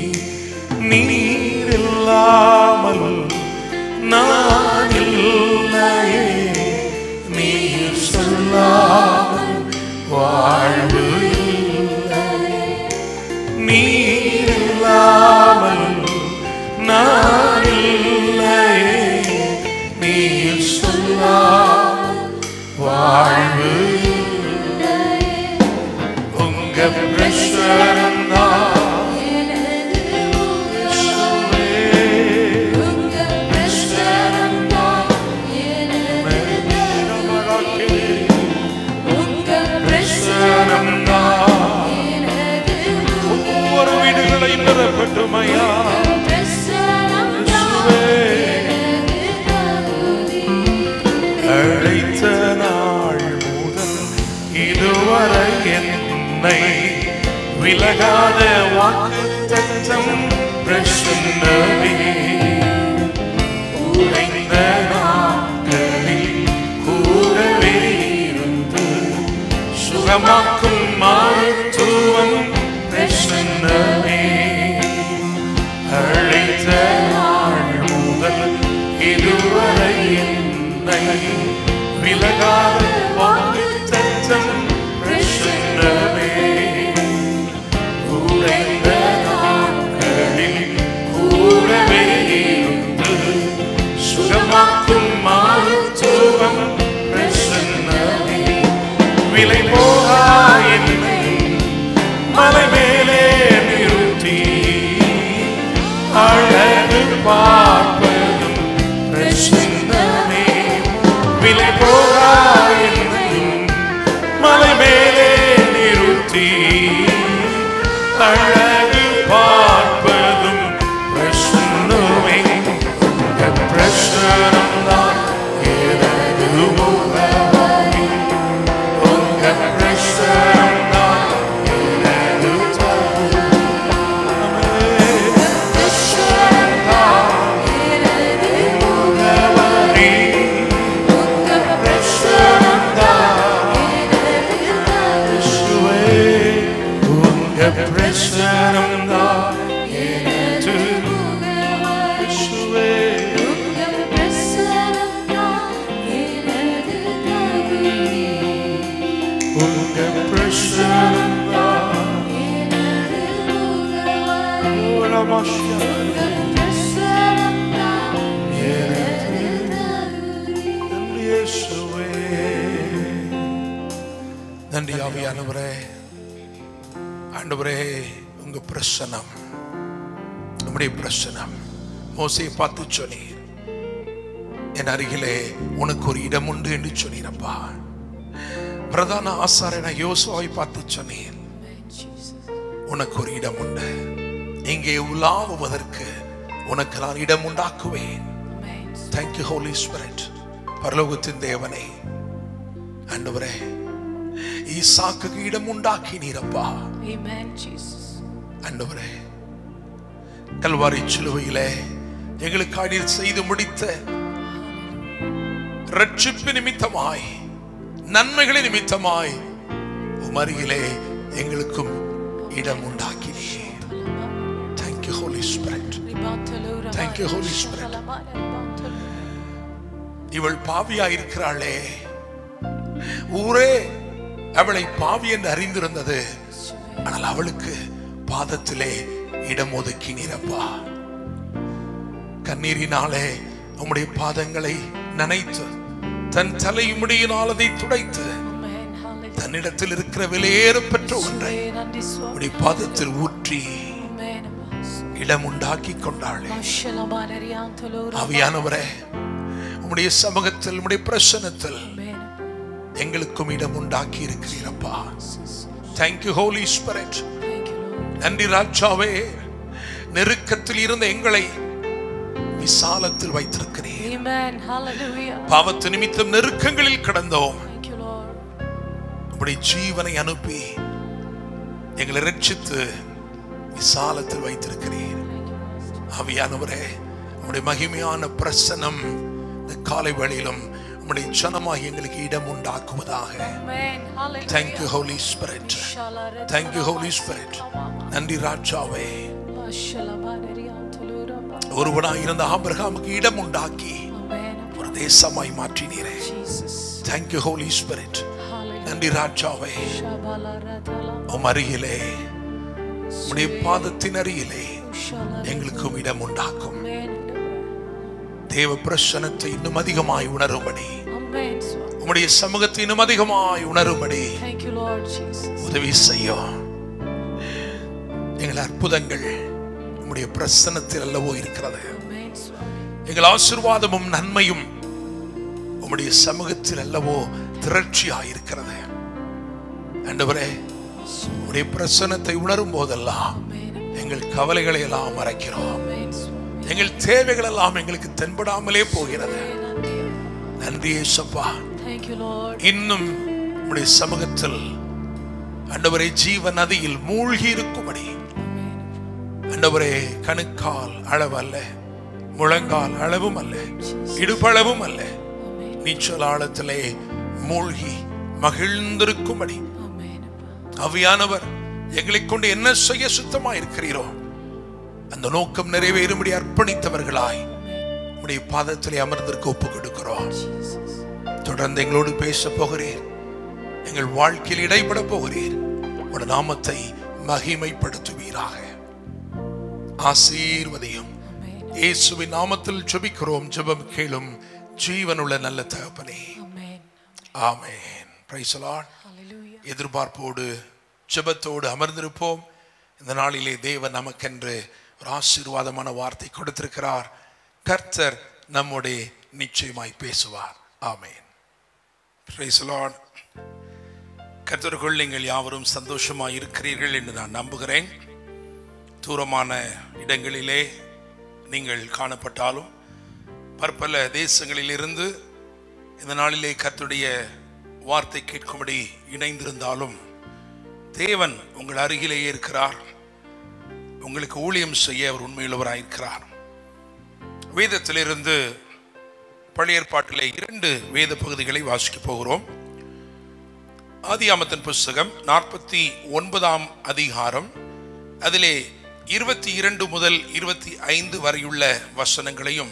நீர் இல்லாமல் நான் இல்லையே நீர் சொல்லாமல் வாழ்வு இல்லை நீர் இல்லாமல் நான் இல்லையே நீர் சொல்லாமல் வாழ்வு இல்லை உங்க பிரசனம் தான் ஒவ்வொரு வீடுகளை நிரப்பட்டுமையா அழைத்த நாள் முதல் இதுவரை என்னை விலகாத வாக்கு தத்தம் பிரசன்னமே உடைந்த நாட்களில் கூடவே இருந்து சுகமாக்கும் மருத்துவம் பிரசன்னமே அழைத்த நாள் முதல் இதுவரை என்னை விலகாத வாக்கு தத்தம் பிரசன்னமே உடைந்த நாட்களில் கூடவே இருந்து சுகமாக்கும் மருத்துவம் பிரசன்னமே விலை போகா என்னை மலை மேலே நிறுத்தி அழகு பார்ப்பதும் பிரசன்னமே விலை போகா என்னை மலை மேலே நிறுத்தி அழகு பார்ப்பதும் பிரசன்னமே உங்க பிரசனம் தான் எனது முகவரி உங்க பிரசனம் தான் எனது முகவரி இயேசுவே, உங்க பிரசனம் தான் எனது இயேசுவே, உங்க பிரசனம் தான் ஓலமாஷியா. நன்றி இயேசுவே. நன்றி ஆவியானவரே ஆண்டவரே உங்க பிரசனம் நம்முடைய பிரசனம் மோசையை பார்த்து சொன்னீர் என் அருகிலே உனக்கு ஒரு இடம் உண்டு என்று சொன்னீரப்பா பிரதான ஆசாரியன யோசுவாவை பார்த்து சொன்னீர் உனக்கு ஒரு இடம் உண்டு இங்கே உலாவுவதற்கு உனக்கு நான் இடம் உண்டாக்குவேன் தேங்க்யூ ஹோலி ஸ்பிரிட் பரலோகத்தின் தேவனே ஆண்டவரே ஈசாக்குக்கு இடம் உண்டாக்கினீரப்பா Amen, Jesus. ஆண்டவரே கல்வாரி சிலுவையிலே எங்களுக்காக நீர் செய்து முடித்த ரட்சிப்பு நிமித்தமாய் நன்மைகளின் நிமித்தமாய் உமருகிலே எங்களுக்கும் இடம் உண்டாக்கினீர் thank you Holy Spirit Thank you, Holy Spirit. இவள் பாவியா இருக்கிறாளே ஊரே அவளை பாவி என்று அறிந்திருந்தது ஆனால் அவளுக்கு பாதத்திலே இடம் ஒதுக்கினீரப்பா கண்ணீரினாலே உம்முடைய பாதங்களை நனைத்து தன் தலைமுடியினால் அதை துடைத்து Amen. Hallelujah. தன்னிடத்தில் இருக்கிற விலையேற பெற்ற ஒன்றை நன்றி சுவாமி. உம்முடைய பாதத்தில் ஊற்றி Amen. இடம் உண்டாக்கி கொண்டாளே மஷலபாலரியாந்தலோர. ஆவியானவரே உம்முடைய சமூகத்தில் உம்முடைய பிரசனத்தில் Amen. எங்களுக்கும் இடம் உண்டாக்கி இருக்கிறீரப்பா thank you Holy Spirit Thank you, Lord. நன்றி ராஜாவே நெருக்கத்தில் இருந்த எங்களை விசாலத்தில் வைத்திருக்கிறீர் Amen. Hallelujah. பாவத்து நிமித்தம் நெருக்கங்களில் கிடந்தோம் Thank you, Lord. உம்முடைய ஜீவனை அனுப்பி எங்களை ரட்சித்து விசாலத்தில் வைத்திருக்கிறீர் Thank you, Master. ஆவியானவரே உம்முடைய மகிமையான பிரசனம் இந்த காலை வேளையிலும் உம்முடைய ஜனமாகி எங்களுக்கு இடம் உண்டாக்குவதாக Amen. Hallelujah. Thank you Holy Spirit Shalare- thank you Holy Spirit நன்றி ராஜாவே மஷலபாலரியாந்தலோரபா. ஒருவனாய் இருந்த ஆபிரகாமுக்கு இடம் உண்டாக்கி Amen. ஒரு தேசமாய் மாற்றினீரே Jesus. Thank you Holy Spirit Hallelujah. நன்றி ராஜாவே Shabalaradalam. உம் அருகிலே உம்முடைய பாதத்தின் அருகிலே Shalare- எங்களுக்கும் இடம் உண்டாக்கும் Amen. தேவ பிரசனத்தை இன்னும் அதிகமாய் உணரும்படி Amen. Swami. உம்முடைய சமூகத்தை இன்னும் அதிகமாய் உணரும்படி Thank you, Lord Jesus. உதவி செய்யும் எங்கள் அற்புதங்கள் உம்முடைய பிரசனத்தில் அல்லவோ இருக்கிறது Amen. Swami. எங்கள் ஆசீர்வாதமும் நன்மையும் உம்முடைய சமூகத்தில் அல்லவோ திரட்சியாய் இருக்கிறது ஆண்டவரே உம்முடைய பிரசனத்தை உணரும் போதெல்லாம் Amen. எங்கள் கவலைகளை எல்லாம் மறைக்கிறோம் Amen. Swami. எங்கள் தேவைகள் எல்லாம் எங்களுக்கு தென்படாமலே போகிறது Amen. நன்றி ஏசப்பா Thank you, Lord. இன்னும் உம்முடைய சமூகத்தில் ஆண்டவரே ஜீவ நதியில் மூழ்கி இருக்கும்படி Amen. ஆண்டவரே கணுக்கால் அளவு அல்ல முழங்கால் அளவும் அல்ல இடுப்பளவும் அல்ல Amen. நீச்சல் ஆழத்திலே மூழ்கி மகிழ்ந்திருக்கும்படி Amen. அவியானவர் எங்களை கொண்டு என்ன செய்ய சுத்தமா இருக்கிறீரோ அந்த நோக்கம் நிறைவேறும்படி அர்ப்பணித்தவர்களாய் உம்முடைய பாதத்திலே அமர்ந்திருக்க ஒப்பு கொடுக்கிறோம் Jesus. தொடர்ந்து எங்களோடு பேச போகிறீர் எங்கள் வாழ்க்கையில் இடைப்பட போகிறீர் உடைய நாமத்தை மகிமைப்படுத்துவீராக ஆசீர்வதியும் Amen. இயேசுவின் நாமத்தில் ஜெபிக்கிறோம் ஜெபம் கேளும் ஜீவனுள்ள நல்ல தகப்பனே Amen. Amen Praise the Lord. Hallelujah. எதிர்பார்ப்போடு ஜெபத்தோடு அமர்ந்திருப்போம் இந்த நாளிலே தேவன் நமக்கென்று ஒரு ஆசீர்வாதமான வார்த்தை கொடுத்திருக்கிறார் கர்த்தர் நம்முடைய நிச்சயமாய் பேசுவார் ஆமென் Praise the Lord. கர்த்தருக்குள் நீங்கள் யாவரும் சந்தோஷமாய் இருக்கிறீர்கள் என்று நான் நம்புகிறேன் தூரமான இடங்களிலே நீங்கள் காணப்பட்டாலும் பற்பல தேசங்களிலிருந்து இந்த நாளிலே கர்த்தருடைய வார்த்தை கேட்கும்படி இணைந்திருந்தாலும் தேவன் உங்கள் அருகிலேயே இருக்கிறார் உங்களுக்கு ஊழியம் செய்ய அவர் உண்மையுள்ளவராயிருக்கிறார் வேதத்திலிருந்து பழைய ஏற்பாட்டிலே இரண்டு வேத பகுதிகளை வாசிக்க போகிறோம் ஆதியாமத்தின் புஸ்தகம் நாற்பத்தி ஒன்பதாம் அதிகாரம் அதிலே இருபத்தி இரண்டு முதல் இருபத்தி ஐந்து வரையுள்ள வசனங்களையும்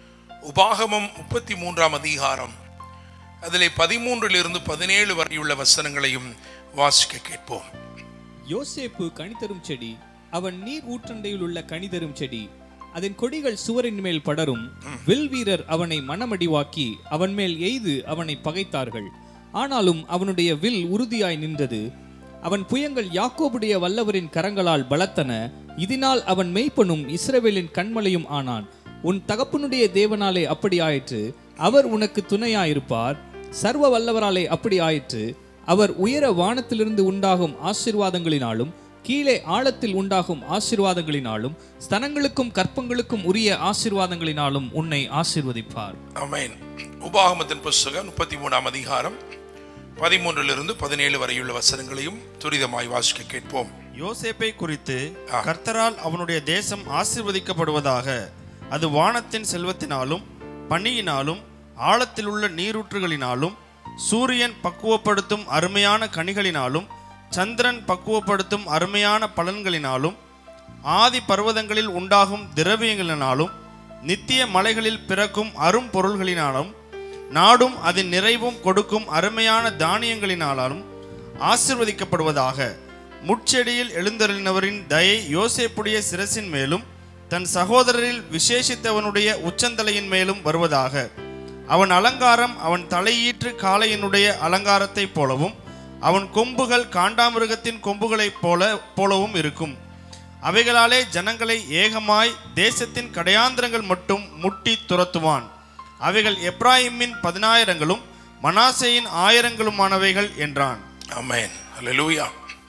உபாகமம் முப்பத்தி மூன்றாம் அதிகாரம் அதிலே பதிமூன்றிலிருந்து பதினேழு வரையுள்ள வசனங்களையும் வாசிக்க கேட்போம் யோசேப்பு கனிதரும் செடி அவன் நீர் ஊற்றண்டையில் உள்ள கனிதரும் செடி அதன் கொடிகள் சுவரின் மேல் படரும் வில் வீரர் அவனை மனமடிவாக்கி அவன் மேல் எய்து அவனை பகைத்தார்கள் ஆனாலும் அவனுடைய வில் உறுதியாய் நின்றது அவன் புயங்கள் யாக்கோபுடைய வல்லவரின் கரங்களால் பலத்தன இதனால் அவன் மெய்ப்பனும் இஸ்ரவேலின் கண்மலையும் ஆனான் உன் தகப்பனுடைய தேவனாலே அப்படி ஆயிற்று அவர் உனக்கு துணையாயிருப்பார் சர்வ வல்லவராலே அப்படி ஆயிற்று அவர் உயர வானத்திலிருந்து உண்டாகும் ஆசீர்வாதங்களினாலும் கீழே ஆழத்தில் உண்டாகும் ஆசீர்வாதங்களினாலும் ஸ்தனங்களுக்கும் கற்பங்களுக்கும் உரிய ஆசீர்வாதங்களினாலும் உன்னை ஆசீர்வதிப்பார் அமேன் உபாகமத்தின் புஸ்தகம் முப்பத்தி மூணாம் அதிகாரம் பதிமூன்றிலிருந்து பதினேழு வரையுள்ள வசனங்களையும் துரிதமாய் வாசிக்க கேட்போம் யோசேப்பை குறித்து ஆ. கர்த்தரால் அவனுடைய தேசம் ஆசீர்வதிக்கப்படுவதாக அது வானத்தின் செல்வத்தினாலும் பனியினாலும் ஆழத்தில் உள்ள நீரூற்றுகளினாலும் சூரியன் பக்குவப்படுத்தும் அருமையான கனிகளினாலும் சந்திரன் பக்குவப்படுத்தும் அருமையான பலன்களினாலும் ஆதி பர்வதங்களில் உண்டாகும் திரவியங்களினாலும் நித்திய மலைகளில் பிறக்கும் அரும் பொருள்களினாலும் நாடும் அதன் நிறைவும் கொடுக்கும் அருமையான தானியங்களினாலும் ஆசிர்வதிக்கப்படுவதாக முட்செடியில் எழுந்தருளினவரின் தயை யோசேப்புடைய சிரசின் மேலும் தன் சகோதரரில் விசேஷித்தவனுடைய உச்சந்தலையின் மேலும் வருவதாக அவன் அலங்காரம் அவன் தலையீற்று காளையினுடைய அலங்காரத்தைப் போலவும் அவன் கொம்புகள் காண்டாமிருகத்தின் கொம்புகளைப் போல போலவும் இருக்கும் அவைகளாலே ஜனங்களை ஏகமாய் தேசத்தின் கடையாந்திரங்கள் மட்டும் முட்டி துரத்துவான் அவைகள் எப்ராயிமின் பதினாயிரங்களும் மனாசேயின் ஆயிரங்களுமானவைகள் என்றான் அமேன் ஹalleluya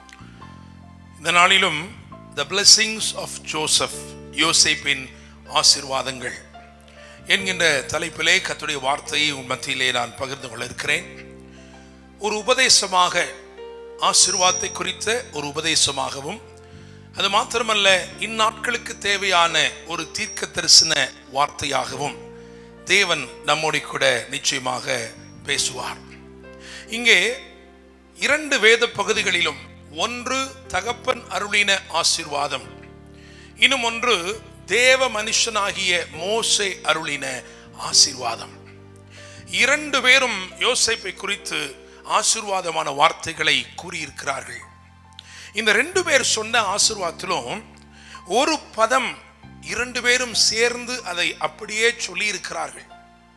இந்த நாளிலும் த blessings ஆஃப் ஜோசப் யோசேப்பின் ஆசீர்வாதங்கள் என்கின்ற தலைப்பிலே கர்த்தருடைய வார்த்தையை உன் மத்தியிலே நான் பகிர்ந்து கொள்ள இருக்கிறேன் ஒரு உபதேசமாக ஆசீர்வாதத்தை குறித்த ஒரு உபதேசமாகவும் அது மாத்திரமல்ல இந்நாட்களுக்கு தேவையான ஒரு தீர்க்க தரிசன வார்த்தையாகவும் தேவன் நம்மோடு கூட நிச்சயமாக பேசுவார் இங்கே இரண்டு வேத பகுதிகளிலும் ஒன்று தகப்பன் அருளின ஆசீர்வாதம் இன்னும் ஒன்று தேவ மனுஷனாகிய மோசே அருளின ஆசீர்வாதம் இரண்டு பேரும் யோசேப்பை குறித்து ஆசீர்வாதமான வார்த்தைகளை கூறியிருக்கிறார்கள் இந்த ரெண்டு பேர் சொன்ன ஆசீர்வாதத்திலும் ஒரு பதம் இரண்டு பேரும் சேர்ந்து அதை அப்படியே சொல்லியிருக்கிறார்கள்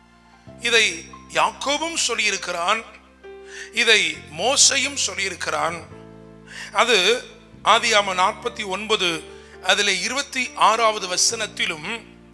இதை யாக்கோபும் சொல்லியிருக்கிறான் இதை மோசையும் சொல்லியிருக்கிறான் அது ஆதியாம நாற்பத்தி ஒன்பது அதில் இருபத்தி ஆறாவது வசனத்திலும்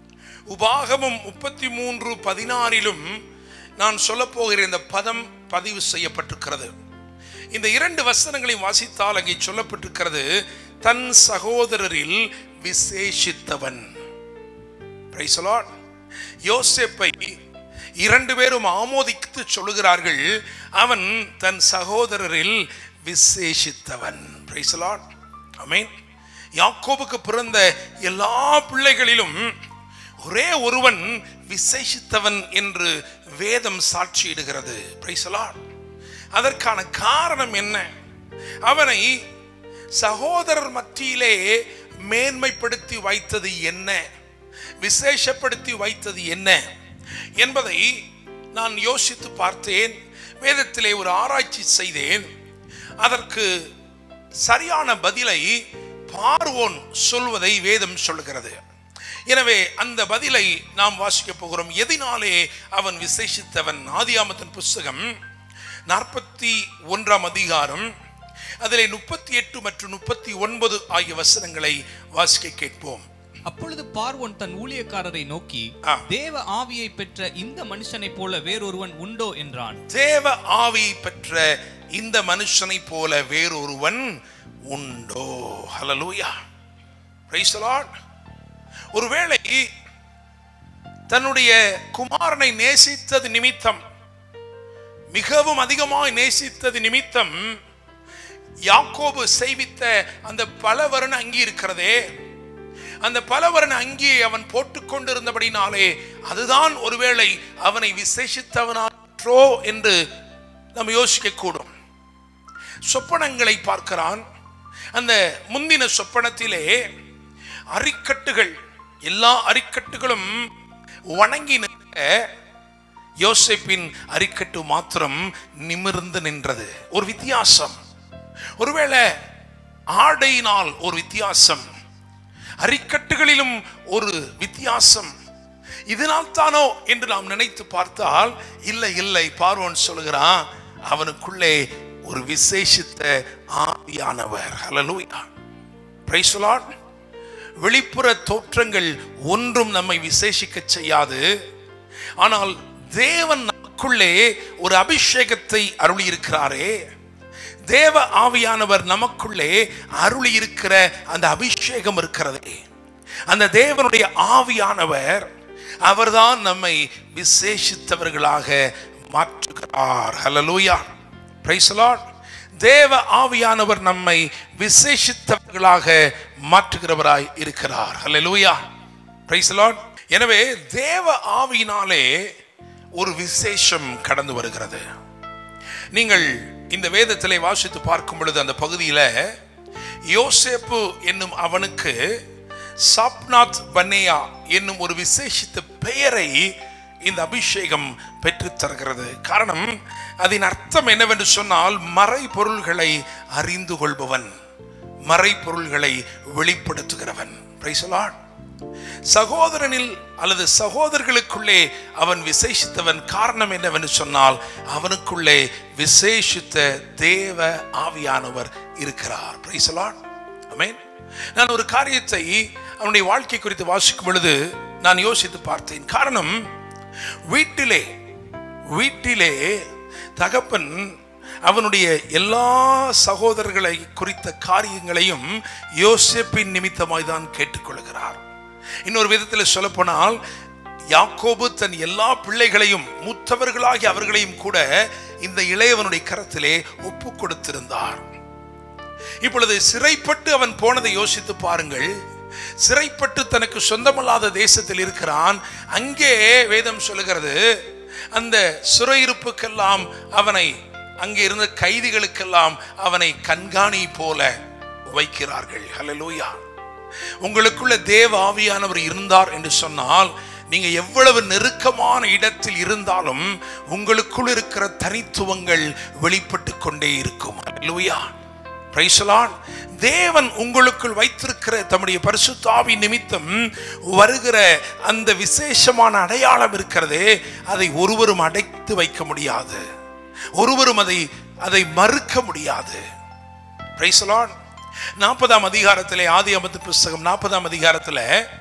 உபாகமம் முப்பத்தி மூன்று பதினாறிலும் நான் சொல்லப் போகிற இந்த பதம் பதிவு செய்யப்பட்டிருக்கிறது இந்த இரண்டு வசனங்களையும் வாசித்தால் அங்கே சொல்லப்பட்டிருக்கிறது தன் சகோதரரில் விசேஷித்தவன் Praise the Lord. யோசேப்பை இரண்டு பேரும் ஆமோதித்து சொல்லுகிறார்கள் அவன் தன் சகோதரரில் விசேஷித்தவன் Praise the Lord. Amen. யாக்கோபுக்கு பிறந்த எல்லா பிள்ளைகளிலும் ஒரே ஒருவன் விசேஷித்தவன் என்று வேதம் சாட்சியிடுகிறது Praise the Lord. அதற்கான காரணம் என்ன அவனை சகோதரர் மத்தியிலே மேன்மைப்படுத்தி வைத்தது என்ன விசேஷப்படுத்தி வைத்தது என்ன என்பதை நான் யோசித்து பார்த்தேன் வேதத்திலே ஒரு ஆராய்ச்சி செய்தேன் அதற்கு சரியான பதிலை பார்வோன் சொல்வதை வேதம் சொல்லுகிறது எனவே அந்த பதிலை நாம் வாசிக்க போகிறோம் எதினாலே அவன் விசேஷித்தவன் ஆதியாமத்தின் புஸ்தகம் நாற்பத்தி ஒன்றாம் அதிகாரம் அதிலே முப்பத்தி எட்டு மற்றும் முப்பத்தி ஒன்பது ஆகிய வசனங்களை வாசிக்க கேட்போம் அப்பொழுது பார்வோன் தன் ஊழியக்காரரை நோக்கி ஆ. தேவ ஆவியை பெற்ற இந்த மனுஷனைப் போல வேறொருவன் உண்டோ என்றான் தேவ ஆவியை பெற்ற இந்த மனுஷனை போல வேறொருவன் உண்டோ ஹalleluya praise the lord ஒருவேளை தன்னுடைய குமாரனை நேசித்தது நிமித்தம் மிகவும் அதிகமாய் நேசித்தது நிமித்தம் யாக்கோபு செய்வித்த அந்த பலவர்ண அங்கி இருக்கிறதே அந்த பலவர்ண அங்கியை அவன் போட்டுக்கொண்டிருந்தபடினாலே அதுதான் ஒருவேளை அவனை விசேஷித்தவனாற்றோ என்று நாம் யோசிக்க கூடும் சொப்பனங்களை பார்க்கிறான் அந்த முந்தின சொப்பனத்திலே அரிக்கட்டுகள் எல்லா அரிக்கட்டுகளும் வணங்கி நிற்க யோசேப்பின் அரிக்கட்டு மாத்திரம் நிமிர்ந்து நின்றது ஒரு வித்தியாசம் ஒருவேளை ஆடையினால் ஒரு வித்தியாசம் அரிக்கட்டுகளிலும் ஒரு வித்தியாசம் இதனால் தானோ என்று நாம் நினைத்து பார்த்தால் இல்லை இல்லை பார்வோன் சொல்கிறான் அவனுக்குள்ளே ஒரு விசேஷித்த ஆவியானவர் ஹalleluya praise the lord வெளிப்புற தோற்றங்கள் ஒன்றும் நம்மை விசேஷிக்க செய்யாது ஆனால் தேவன் நமக்குள்ளே ஒரு அபிஷேகத்தை அருளி இருக்கிறாரே தேவ ஆவியானவர் நமக்குள்ளே அருளி இருக்கிற அந்த அபிஷேகம் இருக்கிறதே அந்த தேவனுடைய ஆவியானவர் அவர்தான் நம்மை விசேஷித்தவர்களாக மாற்றுகிறார் ஹalleluya praise the lord தேவ ஆவியானவர் நம்மை விசேஷித்தவர்களாக மாற்றுகிறவராய் இருக்கிறார் ஹalleluya praise the lord எனவே தேவ ஆவியினாலே ஒரு விசேஷம் கடந்து வருகிறது நீங்கள் இந்த வேதத்திலே வாசித்து பார்க்கும் பொழுது அந்த பகுதியில யோசேப்பு என்னும் அவனுக்கு சாப்நாத் பன்னேயா என்னும் ஒரு விசேஷித்த பெயரை இந்த அபிஷேகம் பெற்றுத் தருகிறது காரணம் அதன் அர்த்தம் என்னவென்று சொன்னால் மறை பொருள்களை அறிந்து கொள்பவன் மறை பொருள்களை வெளிப்படுத்துகிறவன் Praise the Lord. சகோதரனில் அல்லது சகோதரர்களுக்குள்ளே அவன் விசேஷித்தவன் காரணம் என்னவென்று சொன்னால் அவனுக்குள்ளே விசேஷித்த தேவ ஆவியானவர் இருக்கிறார் Praise the Lord. Amen. நான் ஒரு காரியத்தை அவனுடைய வாழ்க்கை குறித்து வாசிக்கும் பொழுது நான் யோசித்து பார்த்தேன் காரணம் வீட்டிலே வீட்டிலே தகப்பன் அவனுடைய எல்லா சகோதரர்களை குறித்த காரியங்களையும் யோசேப்பின் நிமித்தமாய் தான் கேட்டுக்கொள்கிறார் இன்னொரு விதத்தில் சொல்லப்போனால் யாக்கோபு தன் எல்லா பிள்ளைகளையும் மூத்தவர்களாகி அவர்களையும் கூட இந்த இளையவனுடைய கரத்திலே ஒப்பு கொடுத்திருந்தார் இப்பொழுது சிறைப்பட்டு அவன் போனதை யோசித்து பாருங்கள் சிறைப்பட்டு தனக்கு சொந்தமல்லாத தேசத்தில் இருக்கிறான் அங்கே வேதம் சொல்லுகிறது அந்த சிறையிருப்புக்கெல்லாம் அவனை அங்கே இருந்த கைதிகளுக்கெல்லாம் அவனை கண்காணி போல வைக்கிறார்கள் ஹalleluya உங்களுக்குள்ள தேவ ஆவியானவர் இருந்தார் என்று சொன்னால் நீங்க எவ்வளவு நெருக்கமான இடத்தில் இருந்தாலும் உங்களுக்குள் இருக்கிற தனித்துவங்கள் வெளிப்பட்டு கொண்டே இருக்கும் ஹalleluya Praise the Lord. தேவன் உங்களுக்குள் வைத்திருக்கிற தம்முடைய பரிசுத்தாவி நிமித்தம் வருகிற அந்த விசேஷமான அடையாளம் இருக்கிறதே அதை ஒருவரும் அடைத்து வைக்க முடியாது ஒருவரும் அதை அதை மறுக்க முடியாது Praise the Lord. நாற்பதாம் அதிகாரத்திலே ஆதி அமத்து புஸ்தகம் நாற்பதாம் அதிகாரத்தில்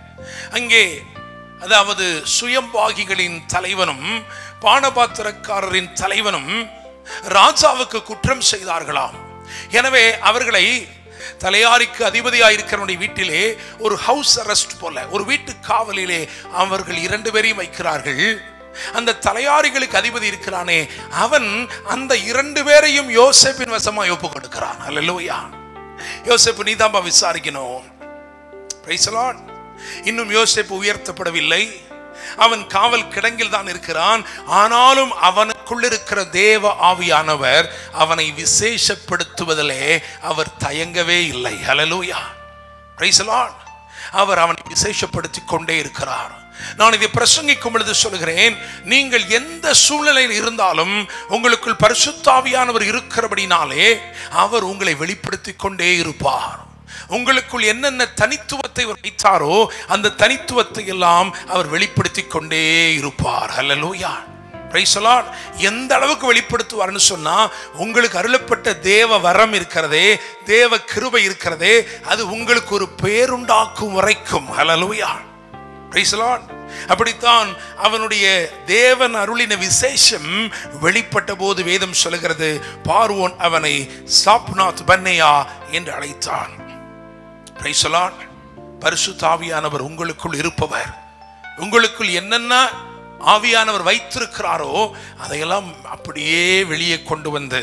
அங்கே அதாவது சுயம்பாகிகளின் தலைவனும் பானபாத்திரக்காரரின் தலைவனும் ராஜாவுக்கு குற்றம் செய்தார்களாம் எனவே அவர்களை தலையாரிக்கு அதிபதியாயிருக்கிறவனுடைய வீட்டிலே ஒரு ஹவுஸ் அரெஸ்ட் போல ஒரு வீட்டு காவலிலே அவர்கள் இரண்டு பேரையும் வைக்கிறார்கள் அந்த தலையாரிகளுக்கு அதிபதி இருக்கிறானே அவன் அந்த இரண்டு பேரையும் யோசேப்பின் வசமா ஒப்பு கொடுக்கிறான் அல்லா யோசேப்பு நீதாம்பா விசாரிக்கணும் Praise the Lord. இன்னும் யோசேப்பு உயர்த்தப்படவில்லை அவன் காவல் கிடங்கில் தான் இருக்கிறான் ஆனாலும் அவனுக்குள் இருக்கிற தேவ ஆவியானவர் அவனை விசேஷப்படுத்துவதிலே அவர் தயங்கவே இல்லை ஹalleluya Praise the Lord. அவர் அவனை விசேஷப்படுத்தி கொண்டே இருக்கிறார் நான் இதை பிரசங்கிக்கும் பொழுது சொல்கிறேன் நீங்கள் எந்த சூழ்நிலையில் இருந்தாலும் உங்களுக்குள் பரிசுத்தாவியானவர் இருக்கிறபடினாலே அவர் உங்களை வெளிப்படுத்தி கொண்டே இருப்பார் உங்களுக்குள் என்னென்ன தனித்துவத்தை அவர் வைத்தாரோ அந்த தனித்துவத்தை எல்லாம் அவர் வெளிப்படுத்தி கொண்டே இருப்பார் ஹalleluya Praise the Lord. எந்த அளவுக்கு வெளிப்படுத்துவார்னு சொன்னா உங்களுக்கு அருளப்பட்ட தேவ வரம் இருக்கிறதே தேவ கிருபை இருக்கிறதே அது உங்களுக்கு ஒரு பேருண்டாக்கும் வரைக்கும் ஹalleluya Praise the Lord. அப்படித்தான் அவனுடைய தேவன் அருளின விசேஷம் வெளிப்பட்ட போது வேதம் சொல்லுகிறது பார்வோன் அவனை சாப்நாத் பன்னையா என்று அழைத்தான் Praise the Lord. பரிசுத்த ஆவியானவர் உங்களுக்குள் இருப்பவர் உங்களுக்குள் என்னென்ன ஆவியானவர் வைத்திருக்கிறாரோ அதையெல்லாம் அப்படியே வெளியே கொண்டு வந்து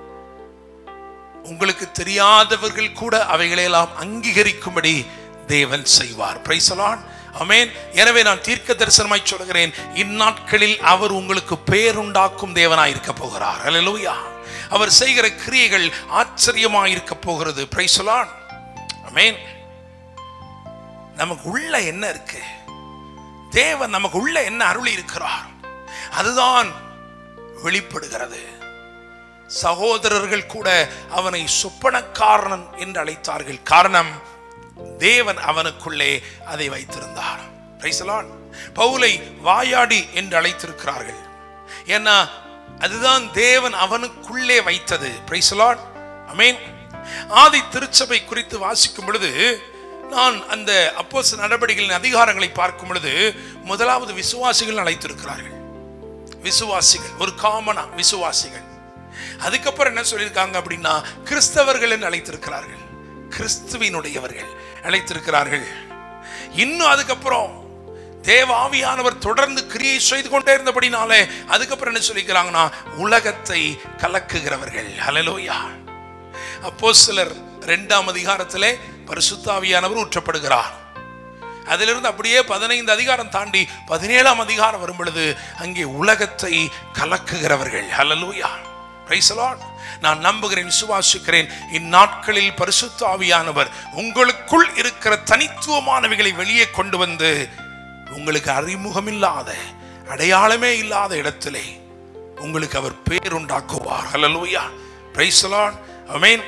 உங்களுக்கு தெரியாதவர்கள் கூட அவைகளையெல்லாம் அங்கீகரிக்கும்படி தேவன் செய்வார் பிரைசலான் அமேன் எனவே நான் தீர்க்க தரிசனமாய் சொல்கிறேன் இந்நாட்களில் அவர் உங்களுக்கு பேருண்டாக்கும் தேவனாய் இருக்க போகிறார் அல்லேலூயா அவர் செய்கிற கிரியைகள் ஆச்சரியமாய் இருக்க போகிறது பிரைசலான் அமேன் நமக்கு உள்ள என்ன இருக்கு தேவன் நமக்கு உள்ள என்ன அருளி இருக்கிறார் அதுதான் வெளிப்படுகிறது சகோதரர்கள் கூட அவனை சொப்பனக்காரன் என்று அழைத்தார்கள் காரணம் தேவன் அவனுக்குள்ளே அதை வைத்திருந்தார் Praise the Lord. பவுலை வாயாடி என்று அழைத்திருக்கிறார்கள் ஏன்னா அதுதான் தேவன் அவனுக்குள்ளே வைத்தது Praise the Lord. Amen. ஆதி திருச்சபை குறித்து வாசிக்கும் பொழுது நான் அந்த அப்போஸ் நடவடிக்கைகளின் அதிகாரங்களை பார்க்கும் பொழுது முதலாவது விசுவாசிகள் அழைத்திருக்கிறார்கள் விசுவாசிகள் ஒரு காமனா விசுவாசிகள் அதுக்கப்புறம் என்ன சொல்லியிருக்காங்க அப்படின்னா கிறிஸ்தவர்கள் என்று அழைத்திருக்கிறார்கள் கிறிஸ்துவினுடையவர்கள் அழைத்திருக்கிறார்கள் இன்னும் அதுக்கப்புறம் தேவ ஆவியானவர் தொடர்ந்து கிரியை செய்து கொண்டே இருந்தபடினாலே அதுக்கப்புறம் என்ன சொல்லிக்கிறாங்கன்னா உலகத்தை கலக்குகிறவர்கள் ஹalleluya அப்போஸ்தலர் இரண்டாம் அதிகாரத்திலே பரிசுத்தாவியானவர் ஊற்றப்படுகிறார் அதிலிருந்து அப்படியே பதினைந்து அதிகாரம் தாண்டி பதினேழாம் அதிகாரம் வரும் பொழுது அங்கே உலகத்தை கலக்குகிறவர்கள் ஹalleluya Praise the Lord. நான் நம்புகிறேன் விசுவாசிக்கிறேன் இந்நாட்களில் பரிசுத்த ஆவியானவர் உங்களுக்குள் இருக்கிற தனித்துவமானவைகளை வெளியே கொண்டு வந்து உங்களுக்கு அறிமுகமில்லாத அடையாளமே இல்லாத இடத்திலே உங்களுக்கு அவர் பேருண்டாக்குவார் ஹalleluya Praise the Lord. Amen.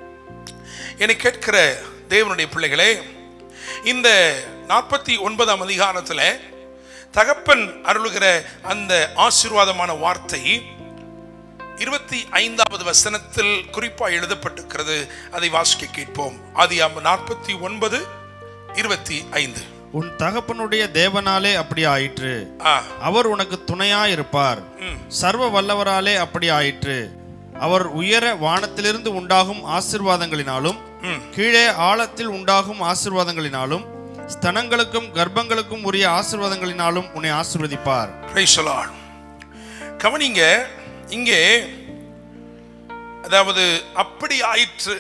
என்னை கேட்கிற தேவனுடைய பிள்ளைகளே இந்த நாற்பத்தி ஒன்பதாம் அதிகாரத்தில் தகப்பன் அருளுகிற அந்த ஆசீர்வாதமான வார்த்தை இருபத்தி ஐந்தாவது வசனத்தில் குறிப்பாக எழுதப்பட்டிருக்கிறது அதை வாசிக்க கேட்போம் அது நாற்பத்தி ஒன்பது இருபத்தி ஐந்து உன் தகப்பனுடைய தேவனாலே அப்படி ஆயிற்று ஆ அவர் உனக்கு துணையாயிருப்பார் சர்வ வல்லவராலே அப்படி ஆயிற்று அவர் உயர வானத்திலிருந்து உண்டாகும் ஆசீர்வாதங்களினாலும் கீழே ஆழத்தில் உண்டாகும் ஆசீர்வாதங்களினாலும் ஸ்தனங்களுக்கும் கர்ப்பங்களுக்கும் உரிய ஆசீர்வாதங்களினாலும் உன்னை ஆசீர்வதிப்பார் Praise the Lord. கவனிங்க இங்கே அதாவது அப்படி ஆயிற்று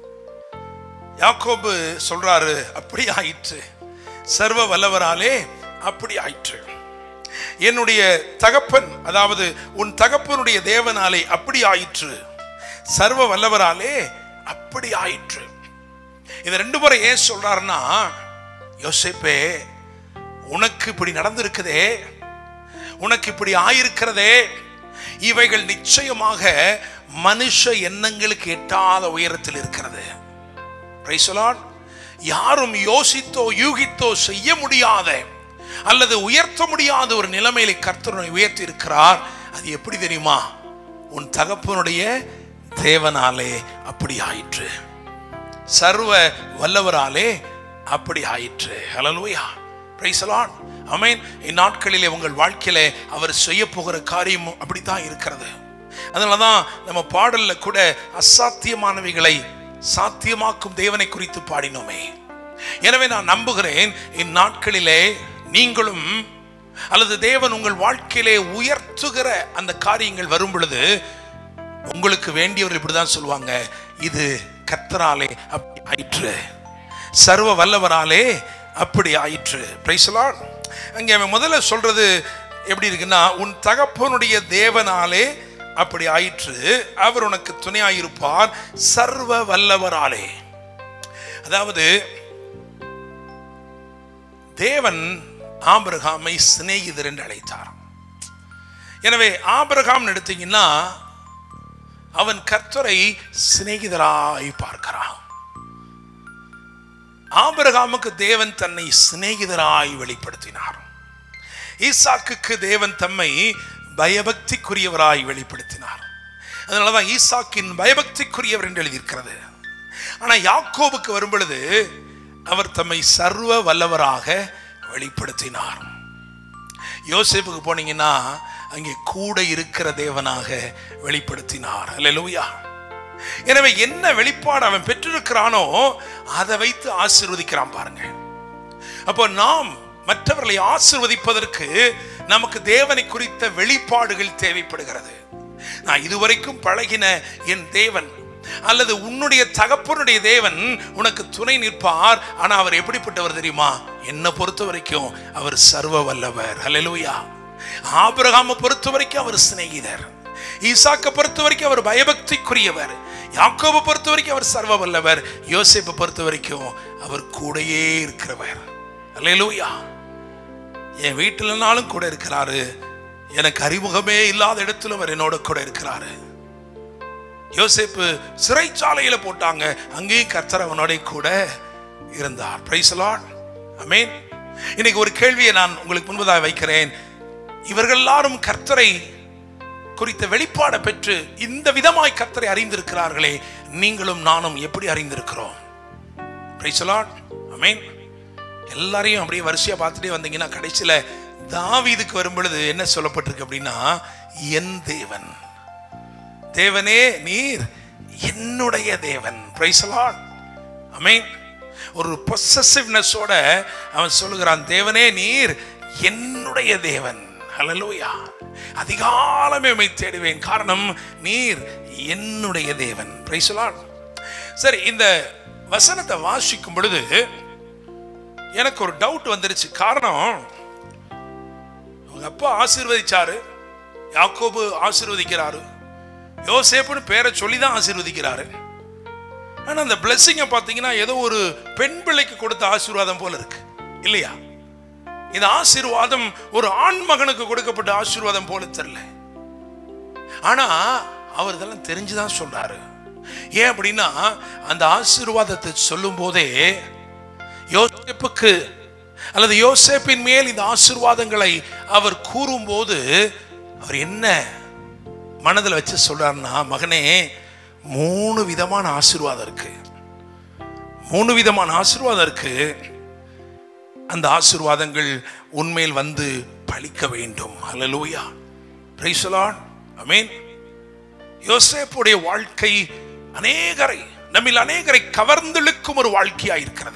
யாக்கோபு சொல்றாரு அப்படி ஆயிற்று சர்வ வல்லவராலே அப்படி ஆயிற்று என்னுடைய தகப்பன் அதாவது உன் தகப்பனுடைய தேவனாலே அப்படி ஆயிற்று சர்வ வல்லவராலே அப்படி ஆயிற்று இது ரெண்டு முறை ஏன் சொல்றாருன்னா யோசிப்பே உனக்கு இப்படி நடந்திருக்குதே உனக்கு இப்படி ஆயிருக்கிறதே இவைகள் நிச்சயமாக மனுஷ எண்ணங்களுக்கு எட்டாத உயரத்தில் இருக்கிறது Praise the Lord. யாரும் யோசித்தோ யூகித்தோ செய்ய முடியாத அல்லது உயர்த்த முடியாத ஒரு நிலைமையில கர்த்தரை உயர்த்தி இருக்கிறார் அது எப்படி தெரியுமா உன் தகப்பனுடைய தேவனாலே அப்படி ஆயிற்று சர்வ வல்லவராலே அப்படி ஆயிற்று ஹalleluya praise the lord ஆமென் இந்நாட்களிலே உங்கள் வாழ்க்கையிலே அவர் செய்ய போகிற காரியம் அப்படித்தான் இருக்கிறது அதனால தான் நம்ம பாடல்ல கூட அசாத்தியமானவைகளை சாத்தியமாக்கும் தேவனை குறித்து பாடினோமே எனவே நான் நம்புகிறேன் இந்நாட்களிலே நீங்களும் அல்லது தேவன் உங்கள் வாழ்க்கையிலே உயர்த்துகிற அந்த காரியங்கள் வரும் பொழுது உங்களுக்கு வேண்டியவர் இப்படிதான் சொல்லுவாங்க இது கர்த்தராலே அப்படி ஆயிற்று சர்வ வல்லவராலே அப்படி ஆயிற்று Praise the Lord. அங்கே அவன் முதல்ல சொல்றது எப்படி இருக்குன்னா உன் தகப்பனுடைய தேவனாலே அப்படி ஆயிற்று அவர் உனக்கு துணையாயிருப்பார் சர்வ வல்லவராலே அதாவது தேவன் ஆபிரகாமை சிநேகிதர் என்று அழைத்தார் எனவே ஆபிரகாம் எடுத்தீங்கன்னா அவன் கர்த்தரை சிநேகிதராய் பார்க்கிறான் ஆபிரகாமுக்கு தேவன் தன்னை சிநேகிதராய் வெளிப்படுத்தினார் ஈசாக்குக்கு தேவன் தம்மை பயபக்திக்குரியவராய் வெளிப்படுத்தினார் அதனாலதான் ஈசாக்கின் பயபக்திக்குரியவர் என்று எழுதியிருக்கிறது ஆனா யாக்கோபுக்கு வரும் பொழுது அவர் தம்மை சர்வ வல்லவராக வெளிப்படுத்தினார் யோசேப்புக்கு போனீங்கன்னா அங்கே கூட இருக்கிற தேவனாக வெளிப்படுத்தினார் அல்லேலூயா எனவே என்ன வெளிப்பாடு அவன் பெற்றிருக்கிறானோ அதை வைத்து ஆசீர்வதிக்கிறான் பாருங்க அப்போ நாம் மற்றவர்களை ஆசீர்வதிப்பதற்கு நமக்கு தேவனை குறித்த வெளிப்பாடுகள் தேவைப்படுகிறது நான் இதுவரைக்கும் பழகின என் தேவன் அல்லது உன்னுடைய தகப்பனுடைய தேவன் உனக்கு துணை நிற்பார் ஆனா அவர் எப்படிப்பட்டவர் தெரியுமா என்னை பொறுத்த வரைக்கும் அவர் சர்வ வல்லவர் ஹalleluya ஆபிரகாமை பொறுத்த வரைக்கும் அவர் சிநேகிதர் ஈசாக்கை பொறுத்த வரைக்கும் அவர் பயபக்திக்குரியவர் யாக்கோபை பொறுத்த வரைக்கும் அவர் சர்வ வல்லவர் யோசேப்பை பொறுத்த வரைக்கும் அவர் கூடயே இருக்கிறவர் அல்லேலூயா என் வீட்டிலனாலும் கூட இருக்கிறாரு எனக்கு அறிமுகமே இல்லாத இடத்துல அவர் என்னோட கூட இருக்கிறாரு யோசேப்பு சிறைச்சாலையில போட்டாங்க அங்கேயும் கர்த்தர் அவனோட கூட இருந்தார் பிரைஸ் லார்ட் அமேன் இன்னைக்கு ஒரு கேள்வியை நான் உங்களுக்கு முன்பதாக வைக்கிறேன் இவர்கள் எல்லாரும் கர்த்தரை குறித்த வெளிப்பாடை பெற்று இந்த விதமாய் கர்த்தரை அறிந்திருக்கிறார்களே நீங்களும் நானும் எப்படி அறிந்திருக்கிறோம் பிரைஸ் லார்ட் அமேன் எல்லாரையும் அப்படியே வரிசையா பார்த்துட்டே வந்தீங்கன்னா கடைசியில தாவீதுக்கு வரும் பொழுது என்ன சொல்லப்பட்டிருக்கு அப்படின்னா என் தேவன் தேவனே நீர் என்னுடைய தேவன் பிரைஸ் லார்ட் அமேன் ஒரு பொசசிவ்னஸோட அவன் சொல்லுகிறான் தேவனே நீர் என்னுடைய தேவன் ஹalleluya அதிகாலமே உம்மை தேடுவேன் காரணம் நீர் என்னுடைய தேவன் பிரைஸ் லார்ட் சரி இந்த வசனத்தை வாசிக்கும் பொழுது எனக்கு ஒரு டவுட் வந்துருச்சு காரணம் அவங்க அப்பா ஆசீர்வதிச்சாரு யாக்கோபு ஆசீர்வதிக்கிறாரு யோசேப்புன்னு பேரை சொல்லி தான் ஆசீர்வதிக்கிறாரு ஆனா அந்த பிளெஸ்ஸிங்கை பார்த்தீங்கன்னா ஏதோ ஒரு பெண் பிள்ளைக்கு கொடுத்த ஆசீர்வாதம் போல இருக்கு இல்லையா இந்த ஆசீர்வாதம் ஒரு ஆண் மகனுக்கு கொடுக்கப்பட்ட ஆசீர்வாதம் போல தெரியல ஆனா அவர் இதெல்லாம் தெரிஞ்சுதான் சொல்றாரு ஏன் அப்படின்னா அந்த ஆசீர்வாதத்தை சொல்லும் போதே யோசேப்புக்கு அல்லது யோசேப்பின் மேல் இந்த ஆசீர்வாதங்களை அவர் கூறும்போது அவர் என்ன மனதில் வச்சு சொல்றாருன்னா மகனே மூணு விதமான ஆசீர்வாதம் இருக்கு மூணு விதமான ஆசீர்வாதம் இருக்கு அந்த ஆசீர்வாதங்கள் உண்மையில் வந்து பலிக்க வேண்டும் ஹalleluya praise the lord amen யோசேப்புடைய வாழ்க்கை அநேகரை நம்மில் அநேகரை கவர்ந்தெழுக்கும் ஒரு வாழ்க்கையா இருக்கிறது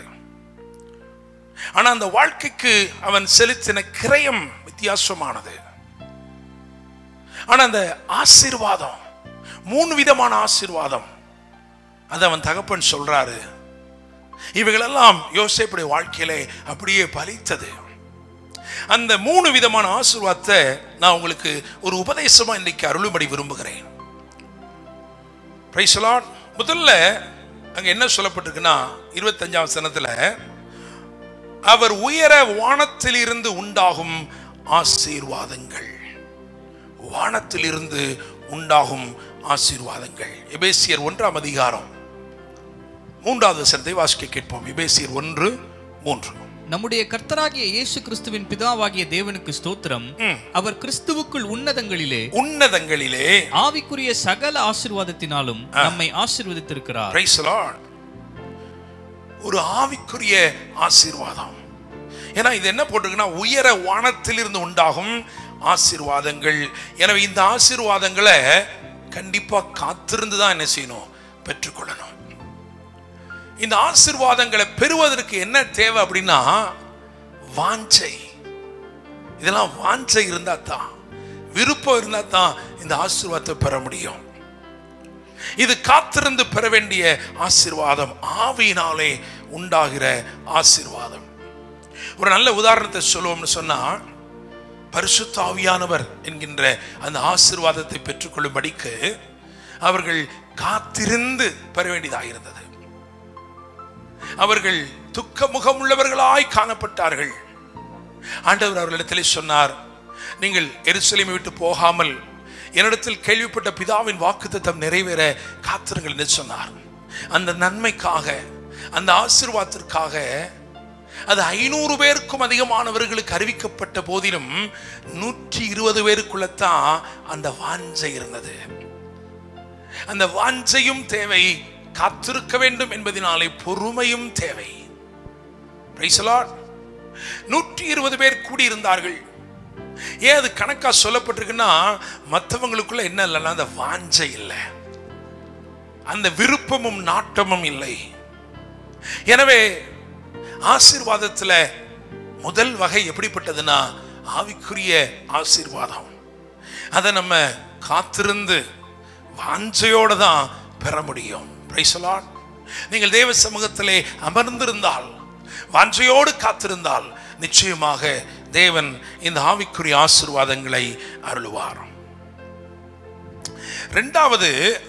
ஆனா அந்த வாழ்க்கைக்கு அவன் செலுத்தின கிரயம் வித்தியாசமானது ஆனா அந்த ஆசீர்வாதம் மூணு விதமான ஆசீர்வாதம் அதை அவன் தகப்பன் சொல்றாரு இவைகளெல்லாம் யோசேப்புடைய வாழ்க்கையிலே அப்படியே பலித்தது அந்த மூணு விதமான ஆசீர்வாதத்தை நான் உங்களுக்கு ஒரு உபதேசமா இன்னைக்கு அருளும்படி விரும்புகிறேன் Praise the Lord. முதல்ல அங்க என்ன சொல்லப்பட்டிருக்குன்னா இருபத்தஞ்சாம் சனத்துல அவர் உயர வானத்திலிருந்து உண்டாகும் ஆசீர்வாதங்கள் வானத்திலிருந்து உண்டாகும் ஆசீர்வாதங்கள் எபேசியர் ஒன்றாம் அதிகாரம் மூன்றாவது வசனத்தை வாசிக்க கேட்போம் எபேசியர் ஒன்று மூன்று நம்முடைய கர்த்தராகிய இயேசு கிறிஸ்துவின் பிதாவாகிய தேவனுக்கு ஸ்தோத்திரம் அவர் கிறிஸ்துவுக்குள் உன்னதங்களிலே உன்னதங்களிலே ஆவிக்குரிய சகல ஆசீர்வாதத்தினாலும் நம்மை ஆசீர்வதித்திருக்கிறார் Praise the Lord. ஒரு ஆவிக்குரிய ஆசீர்வாதம் ஏன்னா இது என்ன போட்டிருக்குன்னா உயர வானத்திலிருந்து உண்டாகும் ஆசீர்வாதங்கள் எனவே இந்த ஆசீர்வாதங்களை கண்டிப்பா காத்திருந்து தான் என்ன செய்யணும் பெற்றுக்கொள்ளணும் இந்த ஆசீர்வாதங்களை பெறுவதற்கு என்ன தேவை அப்படின்னா வாஞ்சை இதெல்லாம் வாஞ்சை இருந்தா தான் விருப்பம் இருந்தா தான் இந்த ஆசீர்வாதத்தை பெற முடியும் இது காத்திருந்து பெற வேண்டிய ஆசீர்வாதம் ஆவியினாலே உண்டாகிற ஆசீர்வாதம் ஒரு நல்ல உதாரணத்தை சொல்லுவோம்னு சொன்னா பரிசுத்த ஆவியானவர் என்கின்ற அந்த ஆசீர்வாதத்தை பெற்றுக்கொள்ளும்படிக்கு அவர்கள் காத்திருந்து பெற வேண்டியதாக இருந்தது அவர்கள் துக்க முகமுள்ளவர்களாய் காணப்பட்டார்கள் ஆண்டவர் அவர்களிடத்திலே சொன்னார் நீங்கள் எருசலேமை விட்டு போகாமல் என்னிடத்தில் கேள்விப்பட்ட பிதாவின் வாக்குத்தத்தம் நிறைவேற காத்திருங்கள் என்று சொன்னார் அந்த நன்மைக்காக அந்த ஆசீர்வாதத்திற்காக அது ஐநூறு பேருக்கும் அதிகமானவர்களுக்கு அறிவிக்கப்பட்ட போதிலும் நூற்றி இருபது பேருக்குள்ளத்தான் அந்த வாஞ்சை இருந்தது அந்த வாஞ்சையும் தேவை காத்திருக்க வேண்டும் என்பதினாலே பொறுமையும் தேவை Praise the Lord. நூற்றி இருபது பேர் கூடியிருந்தார்கள் ஏன் அது கணக்கா சொல்லப்பட்டிருக்குன்னா மற்றவங்களுக்குள்ள என்ன இல்லைன்னா அந்த வாஞ்சை இல்லை அந்த விருப்பமும் நாட்டமும் இல்லை எனவே ஆசீர்வாதத்துல முதல் வகை எப்படிப்பட்டதுன்னா ஆவிக்குரிய ஆசீர்வாதம் அதை நம்ம காத்திருந்து வாஞ்சையோட தான் பெற முடியும் Praise the Lord. நீங்கள் தேவ சமூகத்திலே அமர்ந்திருந்தால் வாஞ்சையோடு காத்திருந்தால் நிச்சயமாக தேவன் இந்த ஆவிக்குரிய ஆசீர்வாதங்களை அருளுவார் இரண்டாவது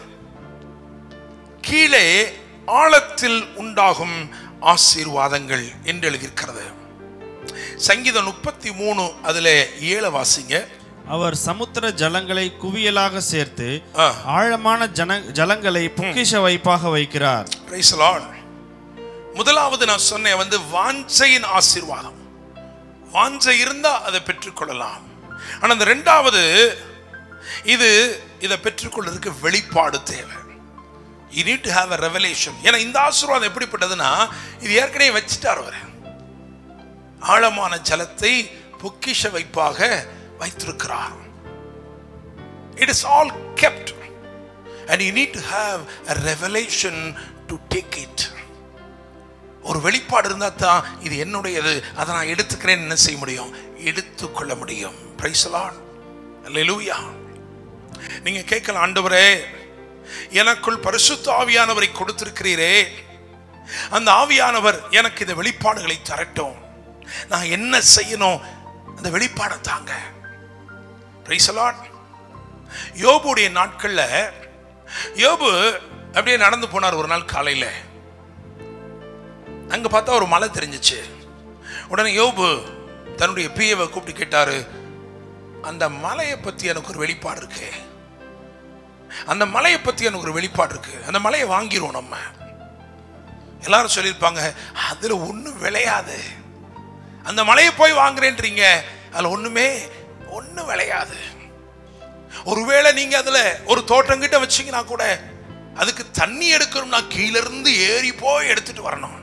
கீழே ஆழத்தில் உண்டாகும் ஆசீர்வாதங்கள் என்று எழுதியிருக்கிறது சங்கீதம் முப்பத்தி மூணு அதுல ஏழு வாசிங்க அவர் சமுத்திர ஜலங்களை குவியலாக சேர்த்து ஆ. ஆழமான ஜன ஜலங்களை பொக்கிஷ வைப்பாக வைக்கிறார் Praise the Lord. முதலாவது நான் சொன்னேன் வந்து வாஞ்சையின் ஆசீர்வாதம் வாஞ்சை இருந்தா அதை பெற்றுக்கொள்ளலாம் ஆனா அந்த ரெண்டாவது இது இதை பெற்றுக்கொள்றதுக்கு வெளிப்பாடு தேவை you need to have a revelation ஏன்னா இந்த ஆசீர்வாதம் எப்படிப்பட்டதுன்னா இது ஏற்கனவே வச்சுட்டார் அவர் ஆழமான ஜலத்தை பொக்கிஷ வைப்பாக வைத்திருக்கிறார் it is all kept and you need to have a revelation to take it ஒரு வெளிப்பாடு இருந்தா தான் இது என்னுடையது அதை நான் எடுத்துக்கிறேன் என்ன செய்ய முடியும் எடுத்துக்கொள்ள முடியும் Praise the Lord. Hallelujah. நீங்க கேட்கலாம் ஆண்டவரே எனக்குள் பரிசுத்த ஆவியானவரை கொடுத்திருக்கிறீரே அந்த ஆவியானவர் எனக்கு இந்த வெளிப்பாடுகளை தரட்டும் நான் என்ன செய்யணும் அந்த வெளிப்பாடை தாங்க Praise the Lord. யோபுடைய நாட்கள்ல யோபு அப்படியே நடந்து போனார் ஒரு நாள் காலையில அங்க பார்த்தா ஒரு மலை தெரிஞ்சிச்சு உடனே யோபு தன்னுடைய பிஏவை கூப்பிட்டு கேட்டாரு அந்த மலையை பத்தி எனக்கு ஒரு வெளிப்பாடு இருக்கு அந்த மலையை பத்தி எனக்கு ஒரு வெளிப்பாடு இருக்கு அந்த மலையை வாங்கிருவோம் நம்ம எல்லாரும் சொல்லியிருப்பாங்க அதுல ஒண்ணும் விளையாது அந்த மலையை போய் வாங்குறேன்றீங்க அதுல ஒண்ணுமே ஒண்ணும் விளையாது ஒருவேளை நீங்க அதுல ஒரு தோட்டம் கிட்ட வச்சீங்கன்னா கூட அதுக்கு தண்ணி எடுக்கணும்னா கீழ இருந்து ஏறி போய் எடுத்துட்டு வரணும்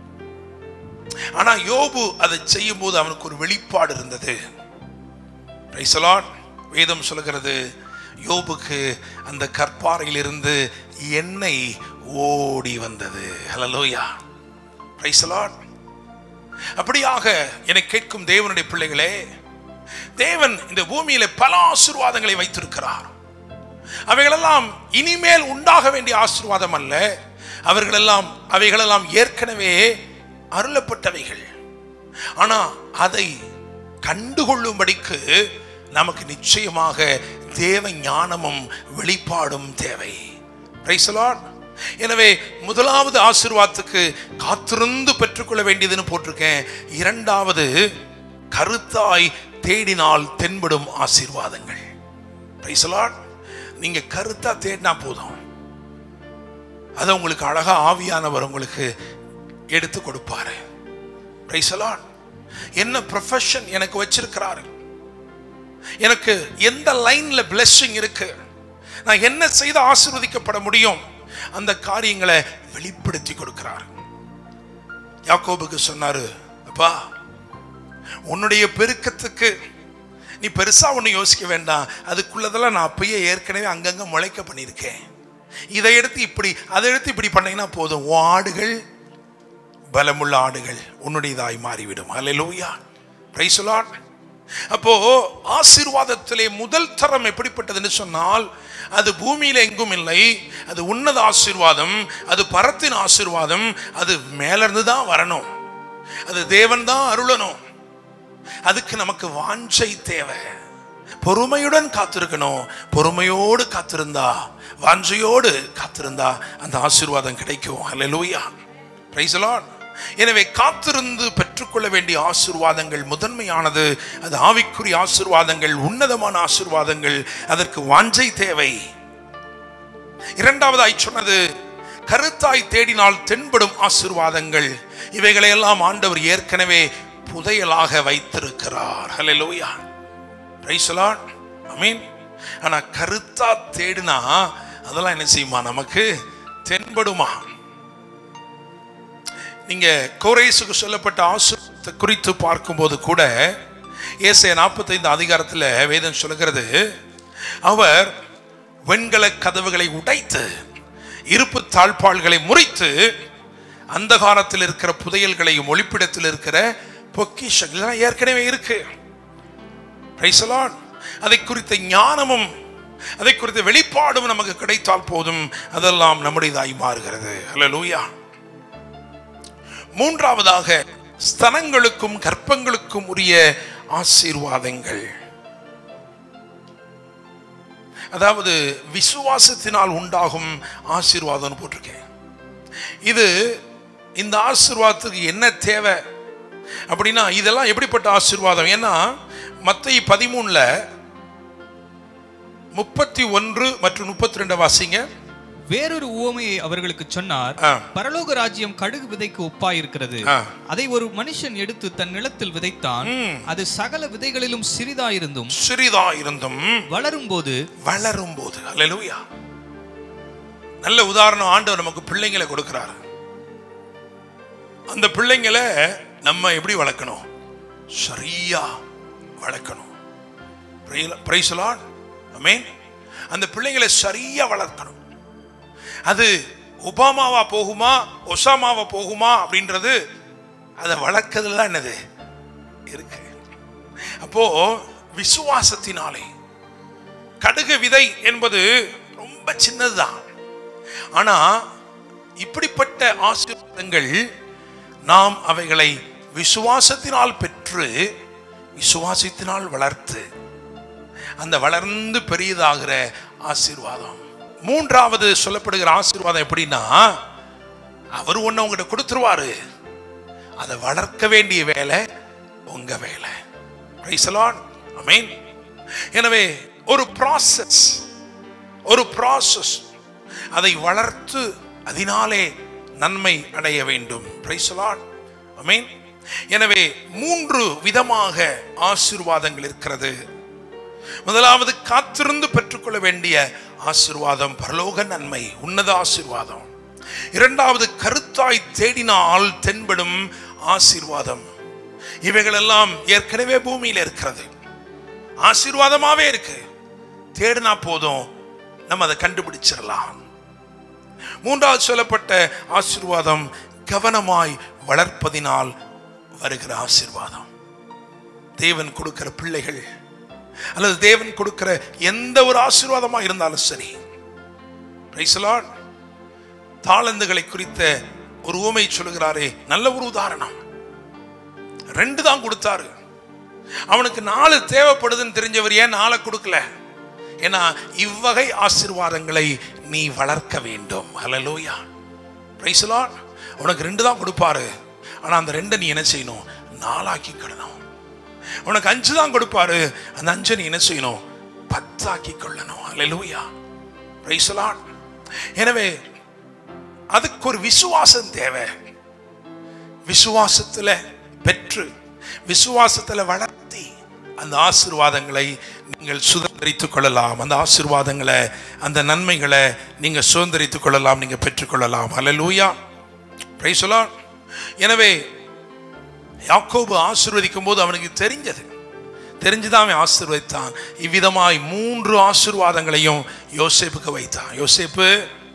ஆனா யோபு அதை செய்யும் போது அவனுக்கு ஒரு வெளிப்பாடு இருந்தது Praise the Lord. வேதம் சொல்லுகிறது யோபுக்கு அந்த கற்பாறையிலிருந்து எண்ணெய் ஓடி வந்தது ஹalleluya Praise the Lord. அப்படியாக என்னை கேட்கும் தேவனுடைய பிள்ளைகளே தேவன் இந்த பூமியில பல ஆசீர்வாதங்களை வைத்திருக்கிறார் அவைகளெல்லாம் இனிமேல் உண்டாக வேண்டிய ஆசீர்வாதம் அல்ல அவர்களெல்லாம் அவைகளெல்லாம் ஏற்கனவே அருளப்பட்டவைகள் ஆனா அதை கண்டுகொள்ளும்படிக்கு நமக்கு நிச்சயமாக தேவ ஞானமும் வெளிப்பாடும் தேவை Praise the Lord. எனவே முதலாவது ஆசீர்வாதத்துக்கு காத்திருந்து பெற்றுக்கொள்ள வேண்டியதுன்னு போட்டிருக்கேன் இரண்டாவது கருத்தாய் தேடினால் தென்படும் ஆசீர்வாதங்கள் Praise the Lord. நீங்க கருத்தா தேடினா போதும் அதை உங்களுக்கு அழகா ஆவியானவர் உங்களுக்கு எடுத்து கொடுப்பாரு Praise the Lord. என்ன ப்ரொஃபஷன் எனக்கு வச்சிருக்கிறாரு எனக்கு எந்த லைன்ல blessing இருக்கு நான் என்ன செய்து ஆசீர்வதிக்கப்பட முடியும் அந்த காரியங்களை வெளிப்படுத்தி கொடுக்கிறார் யாக்கோபுக்கு சொன்னாரு அப்பா உன்னுடைய பெருக்கத்துக்கு நீ பெருசா ஒண்ணு யோசிக்க வேண்டாம் அதுக்குள்ளதெல்லாம் நான் அப்பயே ஏற்கனவே அங்கங்க முளைக்க பண்ணியிருக்கேன் இதை எடுத்து இப்படி அதை எடுத்து இப்படி பண்ணீங்கன்னா போதும் உன் ஆடுகள் பலமுள்ள ஆடுகள் உன்னுடையதாய் மாறிவிடும் அல்லேலூயா பிரைஸ் லார்ட் அப்போ ஆசீர்வாதத்திலே முதல் தரம் எப்படிப்பட்டதுன்னு சொன்னால் அது பூமியில எங்கும் இல்லை அது உன்னத ஆசீர்வாதம் அது பரத்தின் ஆசீர்வாதம் அது மேலிருந்து தான் வரணும் அது தேவன் தான் அருளணும் அதுக்கு நமக்கு வாஞ்சை தேவை பொறுமையுடன் காத்திருக்கணும் பொறுமையோடு காத்திருந்தா வாஞ்சையோடு காத்திருந்தா அந்த ஆசீர்வாதம் கிடைக்கும் அல்லேலூயா பிரைஸ் லார்ட் எனவே காத்திருந்து பெற்றுக்கொள்ள வேண்டிய ஆசீர்வாதங்கள் முதன்மையானது அது ஆவிக்குரிய ஆசீர்வாதங்கள் உன்னதமான ஆசீர்வாதங்கள் அதற்கு வாஞ்சை தேவை இரண்டாவதாய் சொன்னது கருத்தாய் தேடினால் தென்படும் ஆசீர்வாதங்கள் இவைகளை எல்லாம் ஆண்டவர் ஏற்கனவே புதையலாக வைத்திருக்கிறார் ஹalleluya praise the lord ஆமென் ஆனா கருத்தா தேடினா அதெல்லாம் என்ன செய்யுமா நமக்கு தென்படுமா நீங்க கோரேசுக்கு சொல்லப்பட்ட ஆசீர்வாதத்தை குறித்து பார்க்கும்போது கூட ஏசாயா நாற்பத்தைந்து அதிகாரத்தில் வேதம் சொல்லுகிறது அவர் வெண்கல கதவுகளை உடைத்து இருப்பு தாழ்பாள்களை முறித்து அந்தகாரத்தில் இருக்கிற புதையல்களையும் ஒளிப்பிடத்தில் இருக்கிற பொக்கிஷங்கள் இதெல்லாம் ஏற்கனவே இருக்கு Praise the Lord. அதை குறித்த ஞானமும் அதை குறித்த வெளிப்பாடும் நமக்கு கிடைத்தால் போதும் அதெல்லாம் நம்முடையதாய் மாறுகிறது ஹalleluya மூன்றாவதாக ஸ்தனங்களுக்கும் கற்பங்களுக்கும் உரிய ஆசீர்வாதங்கள் அதாவது விசுவாசத்தினால் உண்டாகும் ஆசீர்வாதம்னு போட்டிருக்கேன் இது இந்த ஆசீர்வாதத்துக்கு என்ன தேவை அப்படின்னா இதெல்லாம் எப்படிப்பட்ட ஆசீர்வாதம் ஏன்னா மத்திய பதிமூணுல முப்பத்தி ஒன்று மற்றும் முப்பத்தி ரெண்டு வாசிங்க வேறொரு உவமையை அவர்களுக்கு சொன்னார் ஆ. பரலோக ராஜ்யம் கடுகு விதைக்கு ஒப்பாயிருக்கிறது ஆ. அதை ஒரு மனுஷன் எடுத்து தன் நிலத்தில் விதைத்தான் அது சகல விதைகளிலும் சிறிதாயிருந்தும் சிறிதா இருந்தும் வளரும் போது வளரும் போது அல்லேலூயா நல்ல உதாரணம் ஆண்டவர் நமக்கு பிள்ளைங்களை கொடுக்கிறார் அந்த பிள்ளைங்களை நம்ம எப்படி வளர்க்கணும் சரியா வளர்க்கணும் பிரைசலான் அமேன் அந்த பிள்ளைங்களை சரியா வளர்க்கணும் அது ஒபாமாவா போகுமா ஒசாமாவா போகுமா அப்படின்றது அதை வளர்க்கறதுல தான் என்னது இருக்கு அப்போ விசுவாசத்தினாலே கடுகு விதை என்பது ரொம்ப சின்னதுதான் ஆனா இப்படிப்பட்ட ஆசீர்வாதங்கள் நாம் அவைகளை விசுவாசத்தினால் பெற்று விசுவாசத்தினால் வளர்த்து அந்த வளர்ந்து பெரியதாகிற ஆசீர்வாதம் மூன்றாவது சொல்லப்படுகிற ஆசீர்வாதம் எப்படின்னா அவர் ஒண்ணு உங்ககிட்ட கொடுத்துருவாரு அதை வளர்க்க வேண்டிய வேலை உங்க வேலை Praise the Lord. Amen. எனவே ஒரு process ஒரு ப்ராசஸ் அதை வளர்த்து அதனாலே நன்மை அடைய வேண்டும் Praise the Lord. Amen. எனவே மூன்று விதமாக ஆசீர்வாதங்கள் இருக்கிறது முதலாவது காத்திருந்து பெற்றுக்கொள்ள வேண்டிய ஆசீர்வாதம் பரலோக நன்மை உன்னத ஆசீர்வாதம் இரண்டாவது கருத்தாய் தேடினால் தென்படும் ஆசீர்வாதம் இவைகளெல்லாம் ஏற்கனவே பூமியில் இருக்கிறது ஆசீர்வாதமாவே இருக்கு தேடினா போதும் நம்ம அதை கண்டுபிடிச்சிடலாம் மூன்றாவது சொல்லப்பட்ட ஆசீர்வாதம் கவனமாய் வளர்ப்பதினால் வருகிற ஆசீர்வாதம் தேவன் கொடுக்கிற பிள்ளைகள் அல்லது தேவன் கொடுக்கிற எந்த ஒரு ஆசீர்வாதமா இருந்தாலும் சரி Praise the Lord. தாளந்துகளை குறித்த ஒரு ஊமை சொல்லுகிறாரே நல்ல ஒரு உதாரணம் ரெண்டு தான் கொடுத்தாரு அவனுக்கு நாலு தேவைப்படுதுன்னு தெரிஞ்சவர் ஏன் நாளை கொடுக்கல ஏன்னா இவ்வகை ஆசீர்வாதங்களை நீ வளர்க்க வேண்டும் ஹalleluya பிரைஸ் லார்ட் உனக்கு ரெண்டு தான் கொடுப்பாரு ஆனா அந்த ரெண்டை நீ என்ன செய்யணும் நாளாக்கிக்கிடணும் உனக்கு அஞ்சு தான் கொடுப்பாரு அந்த அஞ்சை நீ என்ன செய்யணும் பத்தாக்கி கொள்ளணும் ஹalleluya பிரைஸ் லார்ட் எனவே அதுக்கு ஒரு விசுவாசம் தேவை விசுவாசத்துல பெற்று விசுவாசத்துல வளர்த்தி அந்த ஆசீர்வாதங்களை நீங்கள் சுதந்திரித்துக் கொள்ளலாம் அந்த ஆசீர்வாதங்களை அந்த நன்மைகளை நீங்க சுதந்திரித்துக் கொள்ளலாம் நீங்க பெற்றுக்கொள்ளலாம் அல்லூயா பிரைசலா எனவே யாக்கோபு ஆசீர்வதிக்கும் போது அவனுக்கு தெரிஞ்சது தெரிஞ்சுதான் அவன் ஆசீர்வதித்தான் இவ்விதமாய் மூன்று ஆசீர்வாதங்களையும் யோசேப்புக்கு வைத்தான் யோசேப்பு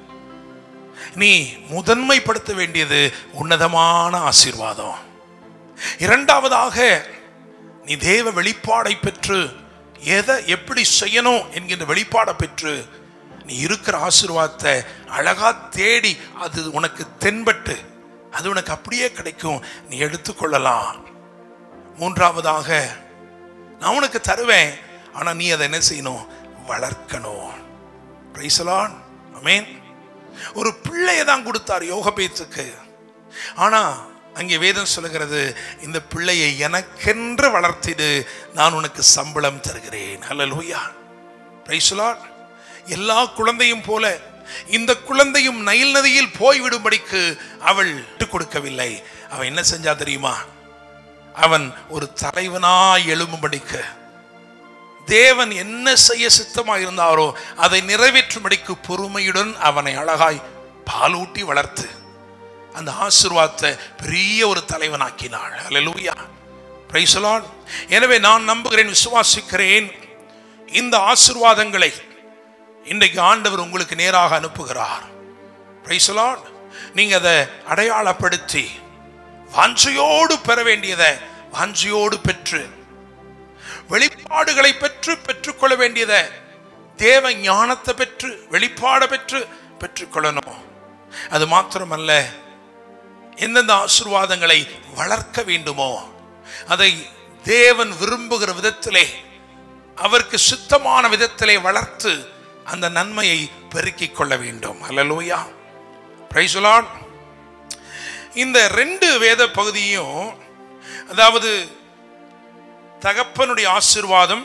நீ முதன்மைப்படுத்த வேண்டியது உன்னதமான ஆசீர்வாதம் இரண்டாவதாக நீ தேவ வெளிப்பாடை பெற்று எதை எப்படி செய்யணும் என்கின்ற வெளிப்பாடை பெற்று நீ இருக்கிற ஆசீர்வாதத்தை அழகா தேடி அது உனக்கு தென்பட்டு அது உனக்கு அப்படியே கிடைக்கும் நீ எடுத்துக்கொள்ளலாம் மூன்றாவதாக நான் உனக்கு தருவேன் ஆனா நீ அதை என்ன செய்யணும் வளர்க்கணும் பிரைசலான் அமேன் ஒரு பிள்ளையை தான் கொடுத்தார் யோகபேத்துக்கு ஆனா அங்கே வேதம் சொல்லுகிறது இந்த பிள்ளையை எனக்கென்று வளர்த்திடு நான் உனக்கு சம்பளம் தருகிறேன் ஹalleluya பிரைஸ் லார்ட் எல்லா குழந்தையும் போல இந்த குழந்தையும் நைல் நதியில் போய்விடும்படிக்கு அவள் விட்டுக் கொடுக்கவில்லை அவன் என்ன செஞ்சா தெரியுமா அவன் ஒரு தலைவனாய் எழும்பும்படிக்கு தேவன் என்ன செய்ய சித்தமாக இருந்தாரோ அதை நிறைவேற்றும்படிக்கு பொறுமையுடன் அவனை அழகாய் பாலூட்டி வளர்த்து அந்த ஆசீர்வாதத்தை பெரிய ஒரு தலைவனாக்கினாள் அல்லேலூயா Praise the Lord. எனவே நான் நம்புகிறேன் விசுவாசிக்கிறேன் இந்த ஆசீர்வாதங்களை இன்றைக்கு ஆண்டவர் உங்களுக்கு நேராக அனுப்புகிறார் Praise the Lord. நீங்க அதை அடையாளப்படுத்தி வாஞ்சையோடு பெற வேண்டியதை வாஞ்சையோடு பெற்று வெளிப்பாடுகளை பெற்று பெற்றுக்கொள்ள வேண்டியதை தேவ ஞானத்தை பெற்று வெளிப்பாட பெற்று பெற்றுக்கொள்ளணும் அது மாத்திரமல்ல எந்தெந்த ஆசீர்வாதங்களை வளர்க்க வேண்டுமோ அதை தேவன் விரும்புகிற விதத்திலே அவருக்கு சுத்தமான விதத்திலே வளர்த்து அந்த நன்மையை பெருக்கிக் கொள்ள வேண்டும் அல்லலூயா பிரைசுலான் இந்த ரெண்டு வேத பகுதியும் அதாவது தகப்பனுடைய ஆசீர்வாதம்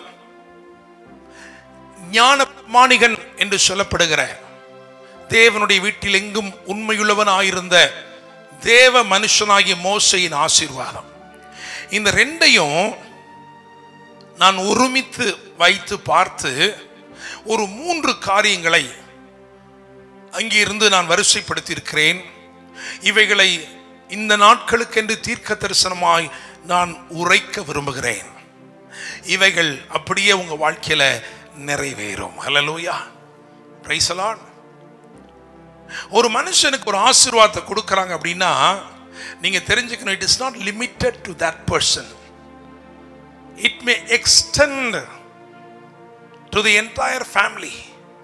ஞான மாணிகன் என்று சொல்லப்படுகிற தேவனுடைய வீட்டில் எங்கும் உண்மையுள்ளவனாயிருந்த தேவ மனுஷனாகிய மோசையின் ஆசீர்வாதம் இந்த ரெண்டையும் நான் ஒருமித்து வைத்து பார்த்து ஒரு மூன்று காரியங்களை அங்கிருந்து நான் வரிசைப்படுத்தியிருக்கிறேன் இவைகளை இந்த நாட்களுக்கென்று தீர்க்க தரிசனமாய் நான் உரைக்க விரும்புகிறேன் இவைகள் அப்படியே உங்க வாழ்க்கையில நிறைவேறும் ஹalleluya praise the Lord ஒரு மனுஷனுக்கு ஒரு ஆசீர்வாதத்தை கொடுக்கறாங்க அப்படின்னா நீங்க தெரிஞ்சுக்கணும் it is not limited to that person it may extend to the entire family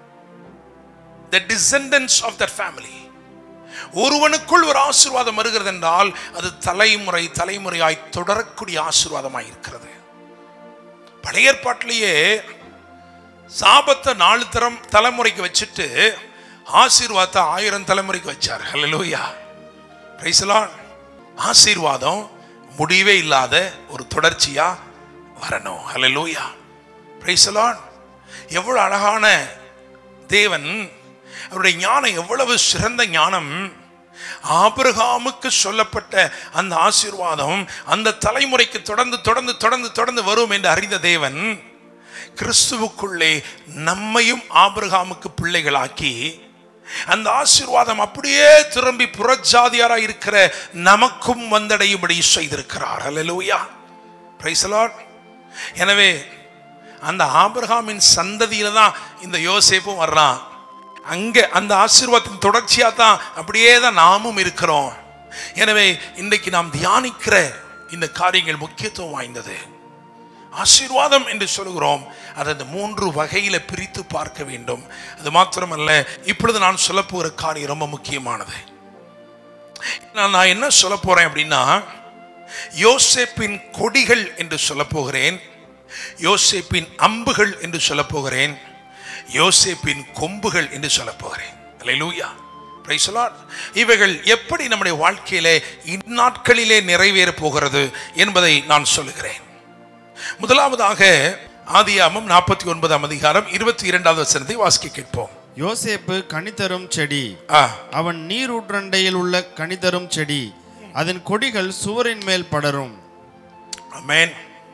the descendants of that family ஒருவனுக்குள் ஒரு ஆசீர்வாதம் வருகிறது என்றால் அது தலைமுறை தலைமுறையாய் தொடரக்கூடிய ஆசீர்வாதமாய் இருக்கிறது பழைய ஏற்பாட்டிலேயே சாபத்தை நாலு தரம் தலைமுறைக்கு வச்சுட்டு ஆசீர்வாதத்தை ஆயிரம் தலைமுறைக்கு வச்சார் ஹalleluya பிரைஸ் லார்ட் ஆசீர்வாதம் முடிவே இல்லாத ஒரு தொடர்ச்சியா வரணும் ஹalleluya பிரைஸ் லார்ட் எவ்வளவு அழகான தேவன் அவருடைய ஞானம் எவ்வளவு சிறந்த ஞானம் ஆபிரகாமுக்கு சொல்லப்பட்ட அந்த ஆசீர்வாதம் அந்த தலைமுறைக்கு தொடர்ந்து தொடர்ந்து தொடர்ந்து தொடர்ந்து வரும் என்று அறிந்த தேவன் கிறிஸ்துவுக்குள்ளே நம்மையும் ஆபிரகாமுக்கு பிள்ளைகளாக்கி அந்த ஆசீர்வாதம் அப்படியே திரும்பி புறஜாதியாராய் இருக்கிற நமக்கும் வந்தடையும்படி செய்திருக்கிறார் அல்லேலூயா பிரைஸ் எனவே அந்த ஆபிரகாமின் சந்ததியில தான் இந்த யோசேப்பும் வர்றான் அங்க அந்த ஆசீர்வாதத்தின் தொடர்ச்சியா தான் அப்படியே தான் நாமும் இருக்கிறோம் எனவே இன்றைக்கு நாம் தியானிக்கிற இந்த காரியங்கள் முக்கியத்துவம் வாய்ந்தது ஆசீர்வாதம் என்று சொல்கிறோம் அதை அந்த மூன்று வகையில பிரித்து பார்க்க வேண்டும் அது மாத்திரமல்ல இப்பொழுது நான் சொல்ல போகிற காரியம் ரொம்ப முக்கியமானது நான் நான் என்ன சொல்ல போறேன் அப்படின்னா யோசேப்பின் கொடிகள் என்று சொல்ல போகிறேன் யோசேப்பின் அம்புகள் என்று சொல்ல போகிறேன் யோசேப்பின் கொம்புகள் என்று சொல்ல போகிறேன் அல்லேலூயா Praise the Lord. இவைகள் எப்படி நம்முடைய வாழ்க்கையிலே இந்நாட்களிலே நிறைவேற போகிறது என்பதை நான் சொல்லுகிறேன் முதலாவதாக ஆதியாமம் நாற்பத்தி ஒன்பதாம் அதிகாரம் இருபத்தி இரண்டாவது வசனத்தை வாசிக்க கேட்போம் யோசேப்பு கனிதரும் செடி ஆ அவன் நீரூற்றண்டையில் உள்ள கனிதரும் செடி அதன் கொடிகள் சுவரின் மேல் படரும் அமேன்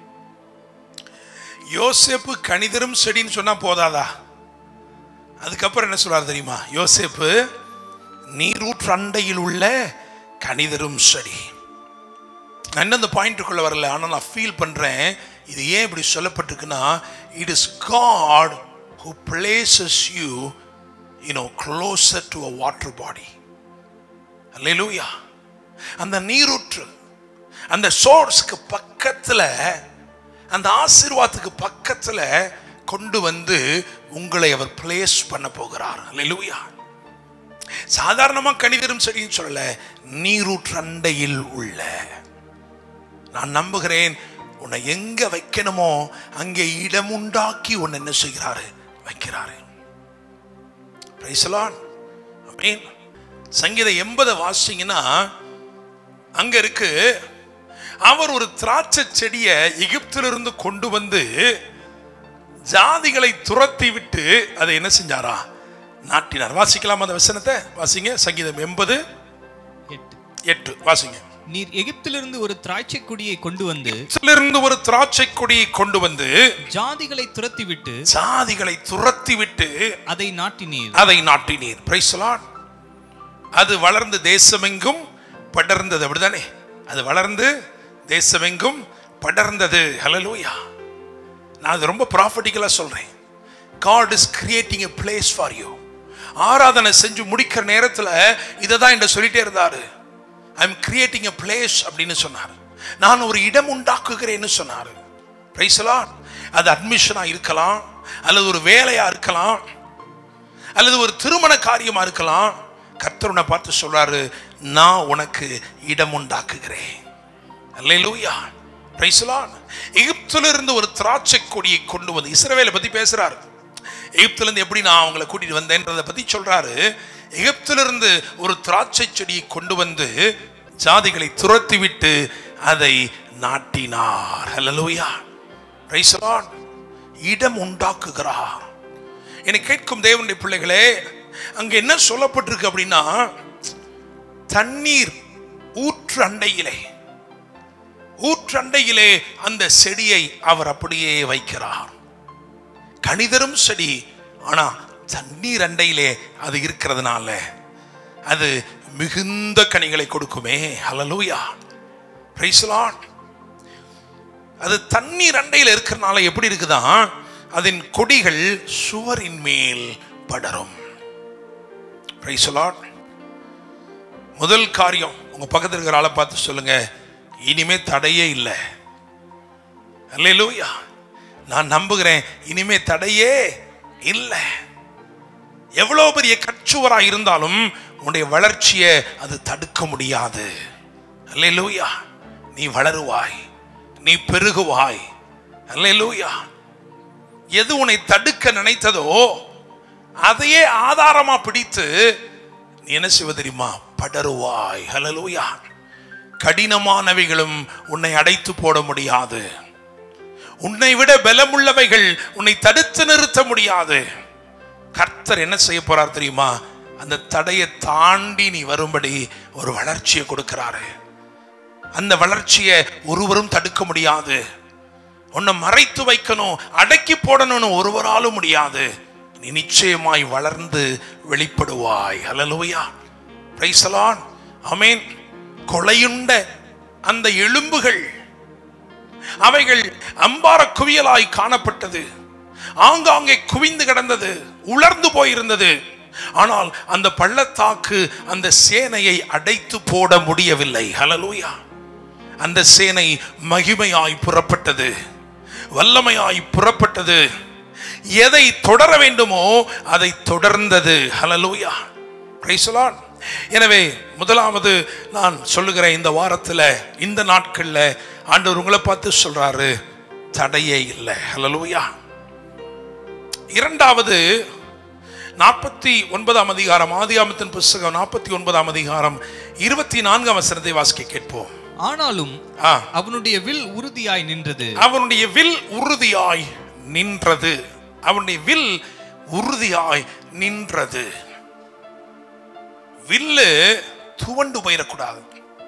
யோசேப்பு கணிதரும் செடின்னு சொன்னா போதாதா அதுக்கப்புறம் என்ன சொல்றாரு தெரியுமா யோசேப்பு நீரூற்று அண்டையில் உள்ள கணிதரும் செடி நான் இன்னும் அந்த பாயிண்ட்டுக்குள்ள வரல ஆனால் நான் ஃபீல் பண்றேன் இது ஏன் இப்படி சொல்லப்பட்டிருக்குன்னா it is God who blesses you you know closer to a water body hallelujah அந்த நீரூற்று அந்த சோர்ஸ்க்கு பக்கத்துல அந்த ஆசீர்வாதத்துக்கு பக்கத்துல கொண்டு வந்து உங்களை அவர் பிளேஸ் பண்ண போகிறார் அல்லேலூயா சாதாரணமா கணிதரும் செடின்னு சொல்லல நீரூற்றண்டையில் உள்ள நான் நம்புகிறேன் உன்னை எங்க வைக்கணுமோ அங்கே இடம் உண்டாக்கி உன்னை என்ன செய்கிறாரு வைக்கிறாரு Praise the Lord. Amen. சங்கீதம் எண்பதை வாசிங்கன்னா அங்க இருக்கு அவர் ஒரு திராட்சை செடியை எகிப்திலிருந்து கொண்டு வந்து ஜாதிகளை துரத்தி விட்டு அதை என்ன செஞ்சாரா நாட்டினார் வாசிக்கலாம் அந்த வசனத்தை வாசிங்க சங்கீதம் எண்பது எட்டு. எட்டு வாசிங்க நீர் எகிப்திலிருந்து ஒரு திராட்சை கொடியை கொண்டு வந்து இருந்து ஒரு திராட்சை கொடியை கொண்டு வந்து ஜாதிகளை துரத்திவிட்டு சாதிகளை துரத்தி விட்டு அதை நாட்டினீர் அதை நாட்டினீர் Praise the Lord. அது வளர்ந்து தேசமெங்கும் படர்ந்தது அப்படிதானே அது வளர்ந்து தேசமெங்கும் படர்ந்தது ஹalleluya நான் அது ரொம்ப ப்ராஃபிட்டிக்கலா சொல்றேன் God is creating a place for you ஆராதனை செஞ்சு முடிக்கிற நேரத்துல இதை தான் என்கிட்ட சொல்லிட்டே இருந்தாரு I am creating a place அப்படின்னு சொன்னார் நான் ஒரு இடம் உண்டாக்குகிறேன்னு சொன்னார் Praise the Lord. அது அட்மிஷனா இருக்கலாம் அல்லது ஒரு வேலையா இருக்கலாம் அல்லது ஒரு திருமண காரியமா இருக்கலாம் கர்த்தர் உன்னை பார்த்து சொல்றாரு நான் உனக்கு இடம் உண்டாக்குகிறேன் அல்லேலூயா பிரைஸ் லார்ட் எகிப்துல இருந்து ஒரு திராட்சை கொடியை கொண்டு வந்து இஸ்ரவேலை பத்தி பேசுறாரு எகிப்துல இருந்து எப்படி நான் அவங்களை கூட்டிட்டு வந்தேன்றதை பத்தி சொல்றாரு எகிப்துல இருந்து ஒரு திராட்சை செடியை கொண்டு வந்து ஜாதிகளை துரத்தி விட்டு அதை நாட்டினார் அல்லேலூயா பிரைஸ் லார்ட் இடம் உண்டாக்குகிறார் என்னை கேட்கும் தேவனுடைய பிள்ளைகளே அங்க என்ன சொல்லப்பட்டிருக்கு அப்படின்னா தண்ணீர் ஊற்று அண்டையிலே ஊற்று அண்டையிலே அந்த செடியை அவர் அப்படியே வைக்கிறார் கணிதரும் செடி ஆனா தண்ணீர் அண்டையிலே அது இருக்கிறதுனால அது மிகுந்த கனிகளை கொடுக்குமே ஹalleluya praise the Lord அது தண்ணீர் அண்டையில் இருக்கிறனால எப்படி இருக்குதான் அதன் கொடிகள் சுவரின் மேல் படரும் Praise the Lord. முதல் காரியம் உங்க பக்கத்தில் இருக்கிற ஆளை பார்த்து சொல்லுங்க இனிமே தடையே இல்லை அல்லேலூயா நான் நம்புகிறேன் இனிமே தடையே இல்லை எவ்வளவு பெரிய கச்சுவரா இருந்தாலும் உன்னுடைய வளர்ச்சியை அது தடுக்க முடியாது அல்லேலூயா நீ வளருவாய் நீ பெருகுவாய் அல்லேலூயா எது உன்னை தடுக்க நினைத்ததோ அதையே ஆதாரமா பிடித்து நீ என்ன செய்வ தெரியுமா படருவாய் ஹalleluya கடினமானவைகளும் உன்னை அடைத்து போட முடியாது உன்னை விட பலமுள்ளவைகள் உன்னை தடுத்து நிறுத்த முடியாது கர்த்தர் என்ன செய்ய போறார் தெரியுமா அந்த தடையை தாண்டி நீ வரும்படி ஒரு வளர்ச்சியை கொடுக்கிறாரு அந்த வளர்ச்சியை ஒருவரும் தடுக்க முடியாது உன்னை மறைத்து வைக்கணும் அடக்கி போடணும்னு ஒருவராலும் முடியாது நீ நிச்சயமாய் வளர்ந்து வெளிப்படுவாய் ஹalleluya praise the lord ஆமென் கொலையுண்ட அந்த எலும்புகள் அவைகள் அம்பார குவியலாய் காணப்பட்டது ஆங்காங்கே குவிந்து கிடந்தது உலர்ந்து போயிருந்தது ஆனால் அந்த பள்ளத்தாக்கு அந்த சேனையை அடைத்து போட முடியவில்லை ஹalleluya அந்த சேனை மகிமையாய் புறப்பட்டது வல்லமையாய் புறப்பட்டது எதை தொடர வேண்டுமோ அதை தொடர்ந்தது ஹalleluya praise the Lord. எனவே முதலாவது நான் சொல்லுகிற இந்த வாரத்துல இந்த நாட்கள்ல ஆண்டவர் உங்களை பார்த்து சொல்றாரு தடையே இல்லை ஹalleluya இரண்டாவது நாற்பத்தி ஒன்பதாம் அதிகாரம் ஆதியாமத்தின் புஸ்தகம் நாற்பத்தி ஒன்பதாம் அதிகாரம் இருபத்தி நான்காம் வசனத்தை வாசிக்க கேட்போம் ஆனாலும் ஆ அவனுடைய வில் உறுதியாய் நின்றது அவனுடைய வில் உறுதியாய் நின்றது அவனுடைய வில் உறுதியாய் நின்றது வில்லு துவண்டு போயிடக்கூடாது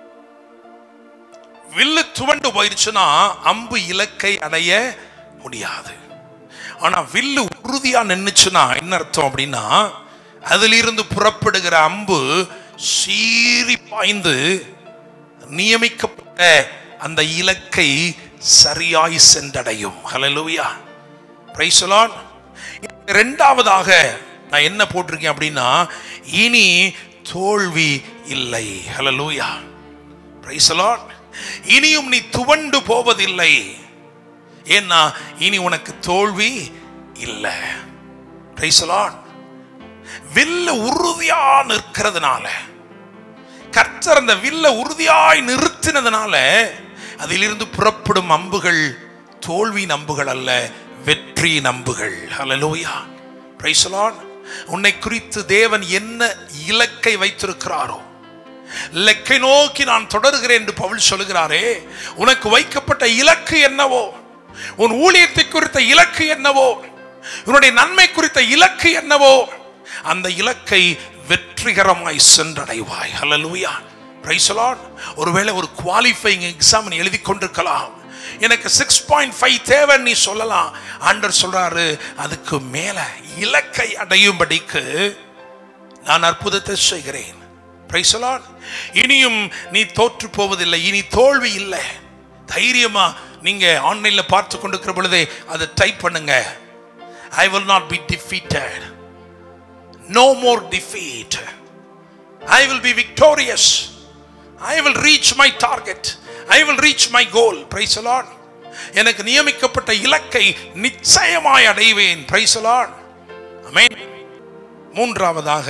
வில்லு துவண்டு போயிருச்சுன்னா அம்பு இலக்கை அடைய முடியாது ஆனா வில்லு உறுதியா நின்னுச்சுன்னா என்ன அர்த்தம் அப்படின்னா அதிலிருந்து புறப்படுகிற அம்பு சீறி பாய்ந்து நியமிக்கப்பட்ட அந்த இலக்கை சரியாய் சென்றடையும் ஹalleluya praise the lord இரண்டாவதாக நான் என்ன போட்டிருக்கேன் அப்படின்னா இனி தோல்வி இல்லை ஹalleluya praise the lord இனியும் நீ துவண்டு போவதில்லை ஏன்னா இனி உனக்கு தோல்வி இல்லை praise the lord வில்ல உறுதியா நிற்கிறதுனால கர்த்தர் அந்த வில்ல உறுதியாய் நிறுத்தினதுனால அதிலிருந்து புறப்படும் அம்புகள் தோல்வி நம்புகள் அல்ல வெற்றி நம்புகள் ஹalleluya praise the lord உன்னை குறித்து தேவன் என்ன இலக்கை வைத்திருக்கிறாரோ இலக்கை நோக்கி நான் தொடர்கிறேன் என்று பவுல் சொல்கிறாரே உனக்கு வைக்கப்பட்ட இலக்கு என்னவோ உன் ஊழியத்தை குறித்த இலக்கு என்னவோ உன்னுடைய நன்மை குறித்த இலக்கு என்னவோ அந்த இலக்கை வெற்றிகரமாய் சென்றடைவாய் ஹalleluya பிரைஸ் லார்ட் ஒருவேளை ஒரு குவாலிஃபைங் எக்ஸாம் நீ எழுதி கொண்டிருக்கலாம் எனக்கு சிக்ஸ் பாயிண்ட் ஃபைவ் தேவைன்னு நீ சொல்லலாம் ஆண்டர் சொல்றாரு அதுக்கு மேல இலக்கை அடையும்படிக்கு நான் அற்புதத்தை செய்கிறேன் Praise the Lord. இனியும் நீ தோற்று போவதில்லை இனி தோல்வி இல்லை தைரியமா நீங்க ஆன்லைன்ல பார்த்து கொண்டிருக்கிற பொழுதே அதை டைப் பண்ணுங்க I will not be defeated no more defeat I will be victorious I will reach my target I will reach my goal praise Lord எனக்கு நியமிக்கப்பட்ட இலக்கை நிச்சயமாய் அடைவேன் பிரைஸ் லார்ட் ஆமென் மூன்றாவதாக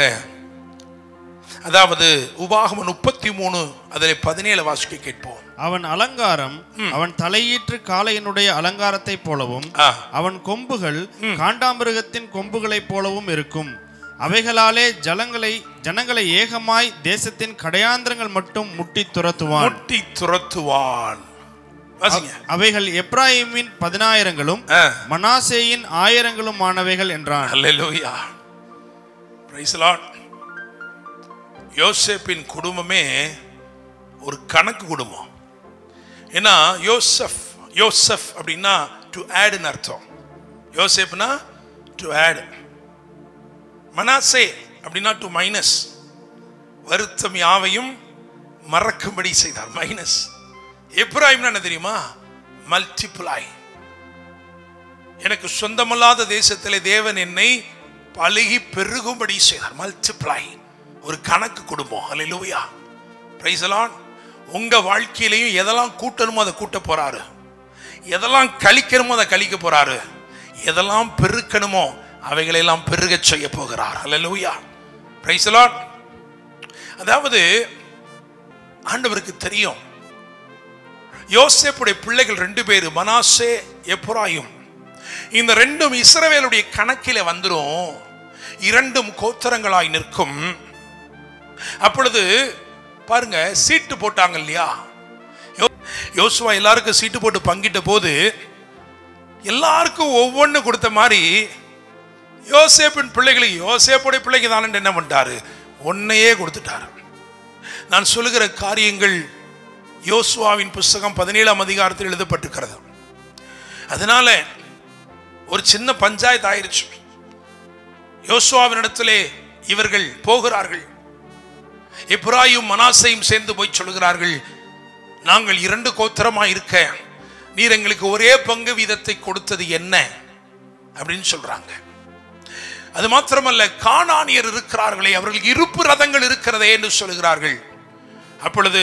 அதாவது உபாகமம் முப்பத்தி மூணு அதில் பதினேழு வாசிக்க கேட்போம் அவன் அலங்காரம் அவன் தலையீற்று காளையனுடைய அலங்காரத்தைப் போலவும் ஆ. அவன் கொம்புகள் காண்டாமிருகத்தின் கொம்புகளைப் போலவும் இருக்கும் அவைகளாலே ஜலங்களை ஜனங்களை ஏகமாய் தேசத்தின் கடையாந்திரங்கள் மட்டும் முட்டி துரத்துவான் முட்டி துரத்துவான் வாசிங்க அவைகள் எப்ராஹிமின் பதினாயிரங்களும் ஆ. மனாசேயின் ஆயிரங்களும் ஆனவைகள் என்றான் அல்லேலூயா பிரைஸ் லார்ட் யோசேப்பின் குடும்பமே ஒரு கணக்கு குடும்பம் ஏன்னா யோசப் யோசப் அப்படின்னா டு ஆடுன்னு அர்த்தம் யோசேப்னா டு ஆட் மனாசே அப்படின்னா டு மைனஸ் வருத்தம் யாவையும் மறக்கும்படி செய்தார் மைனஸ் எப்ராஹிம்னா என்ன தெரியுமா மல்டிப்ளை எனக்கு சொந்தமல்லாத தேசத்திலே தேவன் என்னை பழகி பெருகும்படி செய்தார் மல்டிப்ளை ஒரு கணக்கு குடும்பம் அல்லேலூயா பிரைஸ் உங்க வாழ்க்கையிலையும் எதெல்லாம் கூட்டணுமோ அதை கூட்ட போறாரு எதெல்லாம் கழிக்கணுமோ அதை கழிக்க போறாரு எதெல்லாம் பெருக்கணுமோ அவைகளெல்லாம் பெருகச் செய்ய போகிறார் அல்லேலூயா பிரைஸ் அதாவது ஆண்டவருக்கு தெரியும் யோசேப்புடைய பிள்ளைகள் ரெண்டு பேர் மனாசே எப்ராயும் இந்த ரெண்டும் இஸ்ரவேலுடைய கணக்கில வந்துரும் இரண்டும் கோத்திரங்களாய் நிற்கும் அப்பொழுது பாருங்க சீட்டு போட்டாங்க இல்லையா யோ- யோசுவா எல்லாருக்கும் சீட்டு போட்டு பங்கிட்ட போது எல்லாருக்கும் ஒவ்வொன்று கொடுத்த மாதிரி யோசேப்பின் பிள்ளைகளுக்கு யோசேப்புடைய பிள்ளைக்கு தான் என்ன பண்ணிட்டாரு ஒன்னையே கொடுத்துட்டாரு நான் சொல்லுகிற காரியங்கள் யோசுவாவின் புஸ்தகம் பதினேழாம் அதிகாரத்தில் எழுதப்பட்டிருக்கிறது அதனால ஒரு சின்ன பஞ்சாயத்து ஆயிருச்சு யோசுவாவினிடத்திலே இவர்கள் போகிறார்கள் எப்ராயும் மனாசையும் சேர்ந்து போய் சொல்கிறார்கள் நாங்கள் இரண்டு கோத்திரமாய் இருக்க நீர் எங்களுக்கு ஒரே பங்கு வீதத்தை கொடுத்தது என்ன அப்படின்னு சொல்றாங்க அது மாத்திரமல்ல காணானியர் இருக்கிறார்களே அவர்களுக்கு இருப்பு ரதங்கள் இருக்கிறதே என்று சொல்கிறார்கள் அப்பொழுது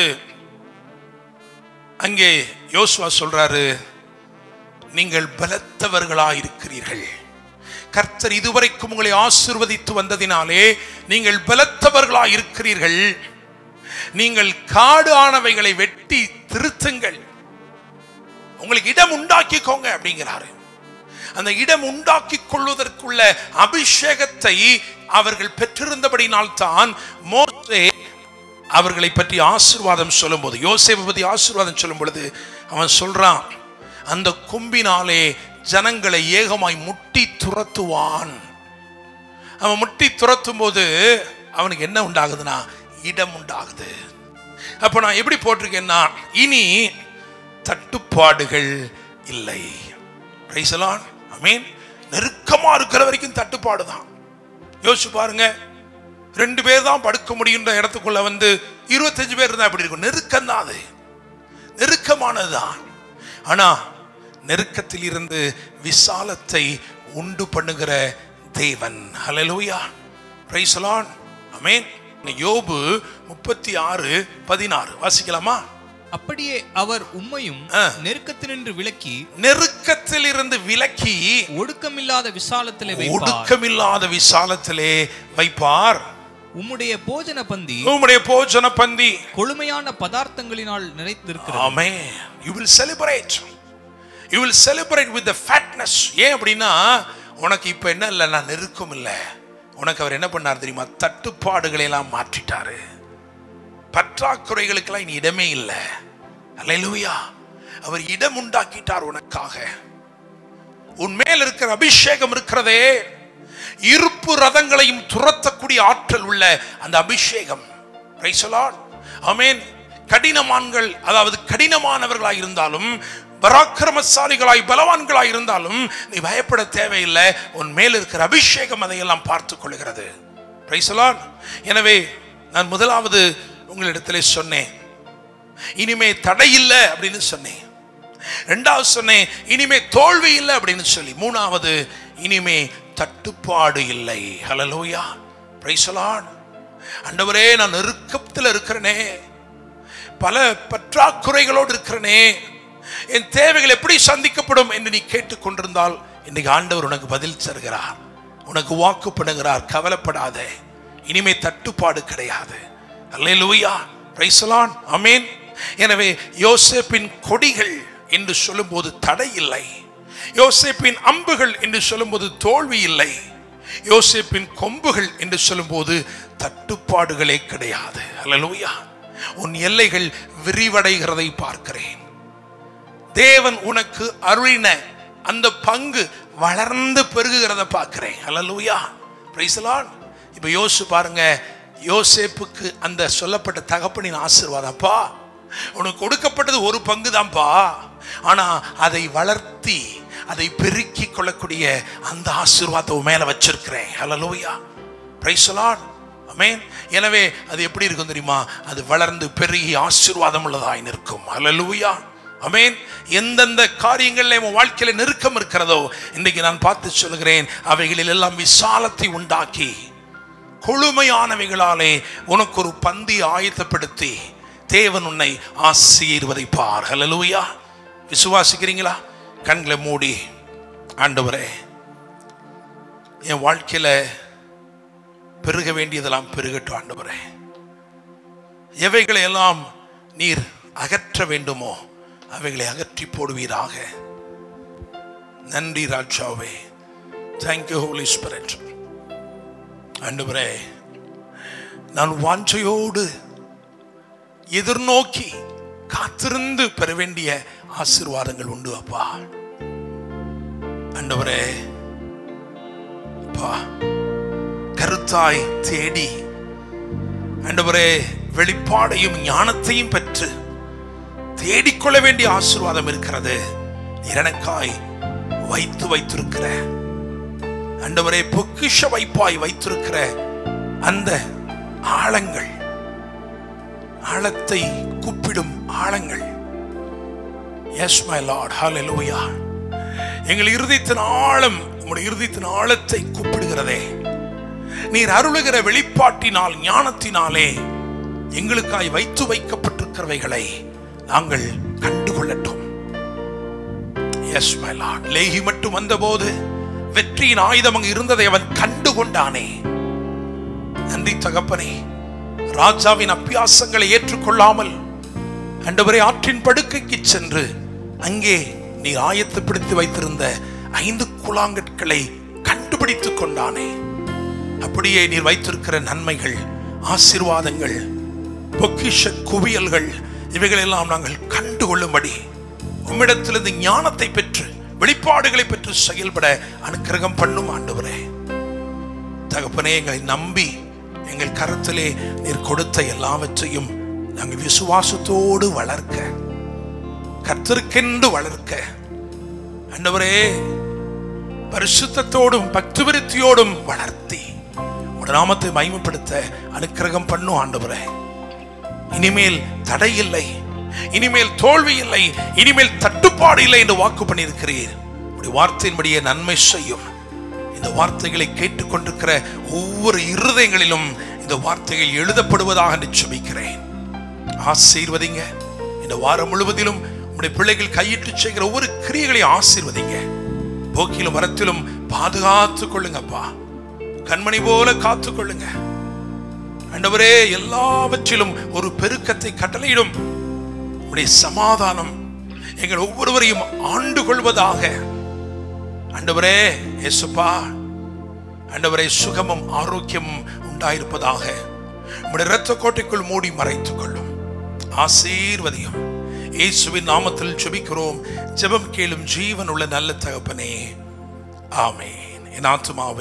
அங்கே யோசுவா சொல்றாரு நீங்கள் பலத்தவர்களாய் இருக்கிறீர்கள் கர்த்தர் இதுவரைக்கும் உங்களை ஆசிர்வதித்து வந்ததினாலே நீங்கள் பலத்தவர்களாய் இருக்கிறீர்கள் நீங்கள் காடு ஆனவைகளை வெட்டி திருத்துங்கள் உங்களுக்கு இடம் உண்டாக்கிக்கோங்க அப்படிங்கிறாரு அந்த இடம் உண்டாக்கி கொள்வதற்குள்ள அபிஷேகத்தை அவர்கள் பெற்றிருந்தபடினால் தான் மோசே அவர்களை பற்றி ஆசீர்வாதம் சொல்லும்போது யோசேப்பை பற்றி ஆசீர்வாதம் சொல்லும் பொழுது அவன் சொல்றான் அந்த கொம்பினாலே ஜனங்களை ஏகமாய் முட்டி துரத்துவான் அவன் முட்டி துரத்தும் போது அவனுக்கு என்ன உண்டாகுதுன்னா இடம் உண்டாகுது அப்ப நான் எப்படி போட்டிருக்கேன்னா இனி தட்டுப்பாடுகள் இல்லை பிரைசலான் மீன் நெருக்கமா இருக்கிற வரைக்கும் தட்டுப்பாடு தான் யோசிச்சு பாருங்க ரெண்டு பேர் தான் படுக்க முடியுன்ற இடத்துக்குள்ள வந்து இருபத்தஞ்சு பேர் இருந்தா எப்படி இருக்கும் நெருக்கம் தான் அது நெருக்கமானதுதான் ஆனா நெருக்கத்தில் இருந்து விசாலத்தை உண்டு பண்ணுகிற தேவன் ஹalleluya praise the lord ஆமென் யோபு முப்பத்தி ஆறு பதினாறு வாசிக்கலாமா அப்படியே அவர் உம்மையும் ஆ. நெருக்கத்தினின்று விலக்கி நெருக்கத்தில் இருந்து விலக்கி ஒடுக்கமில்லாத விசாலத்திலே வைப்பார் ஒடுக்கமில்லாத விசாலத்திலே வைப்பார் உம்முடைய போஜன பந்தி உம்முடைய போஜன பந்தி கொழுமையான பதார்த்தங்களினால் நிறைந்திருக்கிறது ஆமே you will celebrate you will celebrate with the fatness ஏன் அப்படின்னா உனக்கு இப்போ என்ன இல்லை நான் நெருக்கம் இல்லை உனக்கு அவர் என்ன பண்ணார் தெரியுமா தட்டுப்பாடுகளை எல்லாம் மாற்றிட்டாரு பற்றாக்குறைகளுக்கெல்லாம் இனி இடமே இல்லை அல்லேலூயா அவர் இடம் உண்டாக்கிட்டார் உனக்காக உன் மேல் இருக்கிற அபிஷேகம் இருக்கிறதே இருப்பு ரதங்களையும் துரத்தக்கூடிய ஆற்றல் உள்ள அந்த அபிஷேகம் Praise the Lord. ஆமென் கடினமான்கள் அதாவது கடினமானவர்களாய் இருந்தாலும் பராக்கிரமசாலிகளாய் பலவான்களாய் இருந்தாலும் நீ பயப்பட தேவையில்லை உன் மேல் இருக்கிற அபிஷேகம் அதையெல்லாம் பார்த்துக் கொள்கிறது Praise the Lord. எனவே நான் முதலாவது உங்களிடத்திலே சொன்னேன் இனிமே தடை இல்லை அப்படின்னு சொன்னேன் ரெண்டாவது சொன்னேன் இனிமே தோல்வி இல்லை அப்படின்னு சொல்லி மூணாவது இனிமே தட்டுப்பாடு இல்லை ஹலலூயா பிரைசலான் ஆண்டவரே நான் நெருக்கத்தில் இருக்கிறனே பல பற்றாக்குறைகளோடு இருக்கிறனே என் தேவைகள் எப்படி சந்திக்கப்படும் என்று நீ கேட்டுக்கொண்டிருந்தால் இன்னைக்கு ஆண்டவர் உனக்கு பதில் தருகிறார் உனக்கு வாக்கு பண்ணுகிறார் கவலைப்படாதே இனிமே தட்டுப்பாடு கிடையாது அல்லேலூயா பிரைசலான் அமேன் எனவே யோசேப்பின் கொடிகள் என்று சொல்லும்போது தடை இல்லை யோசேப்பின் அம்புகள் என்று சொல்லும்போது தோல்வி இல்லை யோசேப்பின் கொம்புகள் என்று சொல்லும்போது தட்டுப்பாடுகளே கிடையாது அல்லேலூயா உன் எல்லைகள் விரிவடைகிறதை பார்க்கிறேன் தேவன் உனக்கு அருளின அந்த பங்கு வளர்ந்து பெருகுகிறத பார்க்கிறேன் அல்லேலூயா பிரைஸ் லார்ட் இப்போ யோசிச்சு பாருங்க யோசேப்புக்கு அந்த சொல்லப்பட்ட தகப்பனின் ஆசீர்வாதம்ப்பா உனக்கு கொடுக்கப்பட்டது ஒரு பங்கு தான்ப்பா ஆனா அதை வளர்த்தி அதை பெருக்கி கொள்ளக்கூடிய அந்த ஆசீர்வாதத்தை உன் மேல வச்சிருக்கிறேன் அல்லேலூயா பிரைஸ் லார்ட் அமேன் எனவே அது எப்படி இருக்கும் தெரியுமா அது வளர்ந்து பெருகி ஆசீர்வாதம் உள்ளதாய் நிற்கும் அல்லேலூயா அமேன் எந்தெந்த காரியங்களில் உன் வாழ்க்கையில நெருக்கம் இருக்கிறதோ இன்றைக்கு நான் பார்த்து சொல்கிறேன் அவைகளில் எல்லாம் விசாலத்தை உண்டாக்கி கொழுமையானவைகளாலே உனக்கு ஒரு பந்தி ஆயத்தப்படுத்தி தேவன் உன்னை ஆசீர்வதை பார் ஹalleluya விசுவாசிக்கிறீங்களா கண்களை மூடி ஆண்டவரே என் வாழ்க்கையில பெருக வேண்டியதெல்லாம் பெருகட்டும் ஆண்டவரே எவைகளை எல்லாம் நீர் அகற்ற வேண்டுமோ அவைகளை அகற்றி போடுவீராக நன்றி ராஜாவே தேங்க்யூ ஹோலி ஸ்பிரிட் ஆண்டவரே நான் வாஞ்சையோடு எதிர்நோக்கி காத்திருந்து பெற வேண்டிய ஆசீர்வாதங்கள் உண்டு அப்பா ஆண்டவரே அப்பா கருத்தாய் தேடி ஆண்டவரே வெளிப்பாடையும் ஞானத்தையும் பெற்று தேடிக்கொள்ள வேண்டிய ஆசீர்வாதம் இருக்கிறது எனக்காய் வைத்து வைத்திருக்கிற ஆண்டவரே பொக்கிஷ வைப்பாய் வைத்திருக்கிற அந்த ஆழங்கள் ஆழத்தை கூப்பிடும் ஆழங்கள் எஸ் மை லார்ட் ஹalleluya எங்கள் இருதயத்தின் ஆழம் உம்முடைய இருதயத்தின் ஆழத்தை கூப்பிடுகிறதே நீர் அருளுகிற வெளிப்பாட்டினால் ஞானத்தினாலே எங்களுக்காய் வைத்து வைக்கப்பட்டிருக்கிறவைகளை நாங்கள் கண்டுகொள்ளட்டும் எஸ் மை லார்ட் லேகி மட்டும் வந்தபோது வெற்றியின் ஆயுதம் அங்கு இருந்ததை அவன் கண்டு கொண்டானே நன்றி தகப்பனே ராஜாவின் அப்பியாசங்களை ஏற்றுக்கொள்ளாமல் ஆண்டவரே ஆற்றின் படுக்கைக்கு சென்று அங்கே நீ ஆயத்தப்படுத்தி வைத்திருந்த ஐந்து குழாங்கற்களை கண்டுபிடித்துக் கொண்டானே அப்படியே நீர் வைத்திருக்கிற நன்மைகள் ஆசீர்வாதங்கள் பொக்கிஷ குவியல்கள் இவைகளெல்லாம் நாங்கள் கண்டுகொள்ளும்படி உம்மிடத்திலிருந்து ஞானத்தை பெற்று வெளிப்பாடுகளை பெற்று செயல்பட அனுக்கிரகம் பண்ணும் ஆண்டவரே தகப்பனே எங்களை நம்பி எங்கள் கரத்திலே நீர் கொடுத்த எல்லாவற்றையும் நாங்கள் விசுவாசத்தோடு வளர்க்க கர்த்தருக்கென்று வளர்க்க ஆண்டவரே பரிசுத்தத்தோடும் பக்திவிருத்தியோடும் வளர்த்தி உடைய நாமத்தை மகிமைப்படுத்த அனுக்கிரகம் பண்ணும் ஆண்டவரே இனிமேல் தடை இல்லை இனிமேல் தோல்வி இல்லை இனிமேல் தட்டுப்பாடு இல்லை என்று வாக்கு பண்ணியிருக்கிறீர் உடைய வார்த்தையின்படியே நன்மை செய்யும் இந்த வார்த்தைகளை கேட்டுக்கொண்டிருக்கிற ஒவ்வொரு இருதயங்களிலும் இந்த வார்த்தைகள் எழுதப்படுவதாக என்று சுபிக்கிறேன் ஆசீர்வதிங்க இந்த வாரம் முழுவதிலும் உடைய பிள்ளைகள் கையிட்டு செய்கிற ஒவ்வொரு கிரியைகளையும் ஆசீர்வதிங்க போக்கிலும் வரத்திலும் பாதுகாத்துக் கொள்ளுங்கப்பா கண்மணி போல காத்துக் கொள்ளுங்க ஆண்டவரே எல்லாவற்றிலும் ஒரு பெருக்கத்தை கட்டளையிடும் உடைய சமாதானம் எங்கள் ஒவ்வொருவரையும் ஆண்டு கொள்வதாக ஆண்டவரே இயேசுப்பா ஆண்டவரே சுகமும் ஆரோக்கியமும் உண்டாயிருப்பதாக உடைய இரத்த கோட்டைக்குள் மூடி மறைத்துக் கொள்ளும் ஆசீர்வதியும் இயேசுவின் நாமத்தில் ஜெபிக்கிறோம் ஜெபம் கேளும் ஜீவன் உள்ள நல்ல தகப்பனே ஆமேன் என் ஆத்துமாவே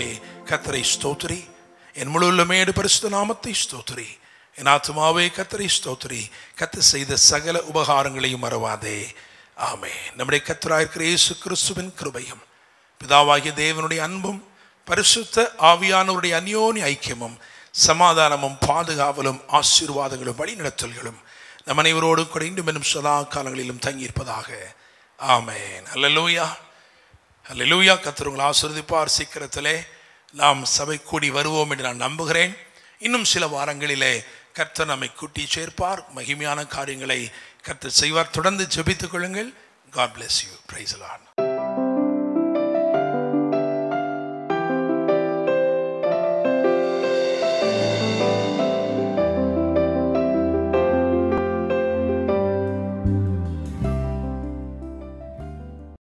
கத்தரை ஸ்தோத்திரி என் முழு உள்ளமேடு பரிசுத்த நாமத்தை ஸ்தோத்திரி என் ஆத்மாவே கத்தரை ஸ்தோத்திரி கத்து செய்த சகல உபகாரங்களையும் மறவாதே ஆமே நம்முடைய கத்தராயிருக்கிற இயேசு கிறிஸ்துவின் கிருபையும் பிதாவாகிய தேவனுடைய அன்பும் பரிசுத்த ஆவியானவருடைய அந்யோனி ஐக்கியமும் சமாதானமும் பாதுகாவலும் ஆசீர்வாதங்களும் வழிநடத்தல்களும் நம் அனைவரோடும் கூட இன்றும் என்னும் சதா காலங்களிலும் தங்கியிருப்பதாக ஆமேன் அல்லலூயா அல்லேலூயா கர்த்தர் உங்களை ஆசீர்வதிப்பார் சீக்கிரத்திலே நாம் சபை கூடி வருவோம் என்று நான் நம்புகிறேன் இன்னும் சில வாரங்களிலே கர்த்தர் நம்மை கூட்டி சேர்ப்பார் மகிமையான காரியங்களை கர்த்தர் செய்வார் தொடர்ந்து ஜெபித்துக் கொள்ளுங்கள் God bless you praise Lord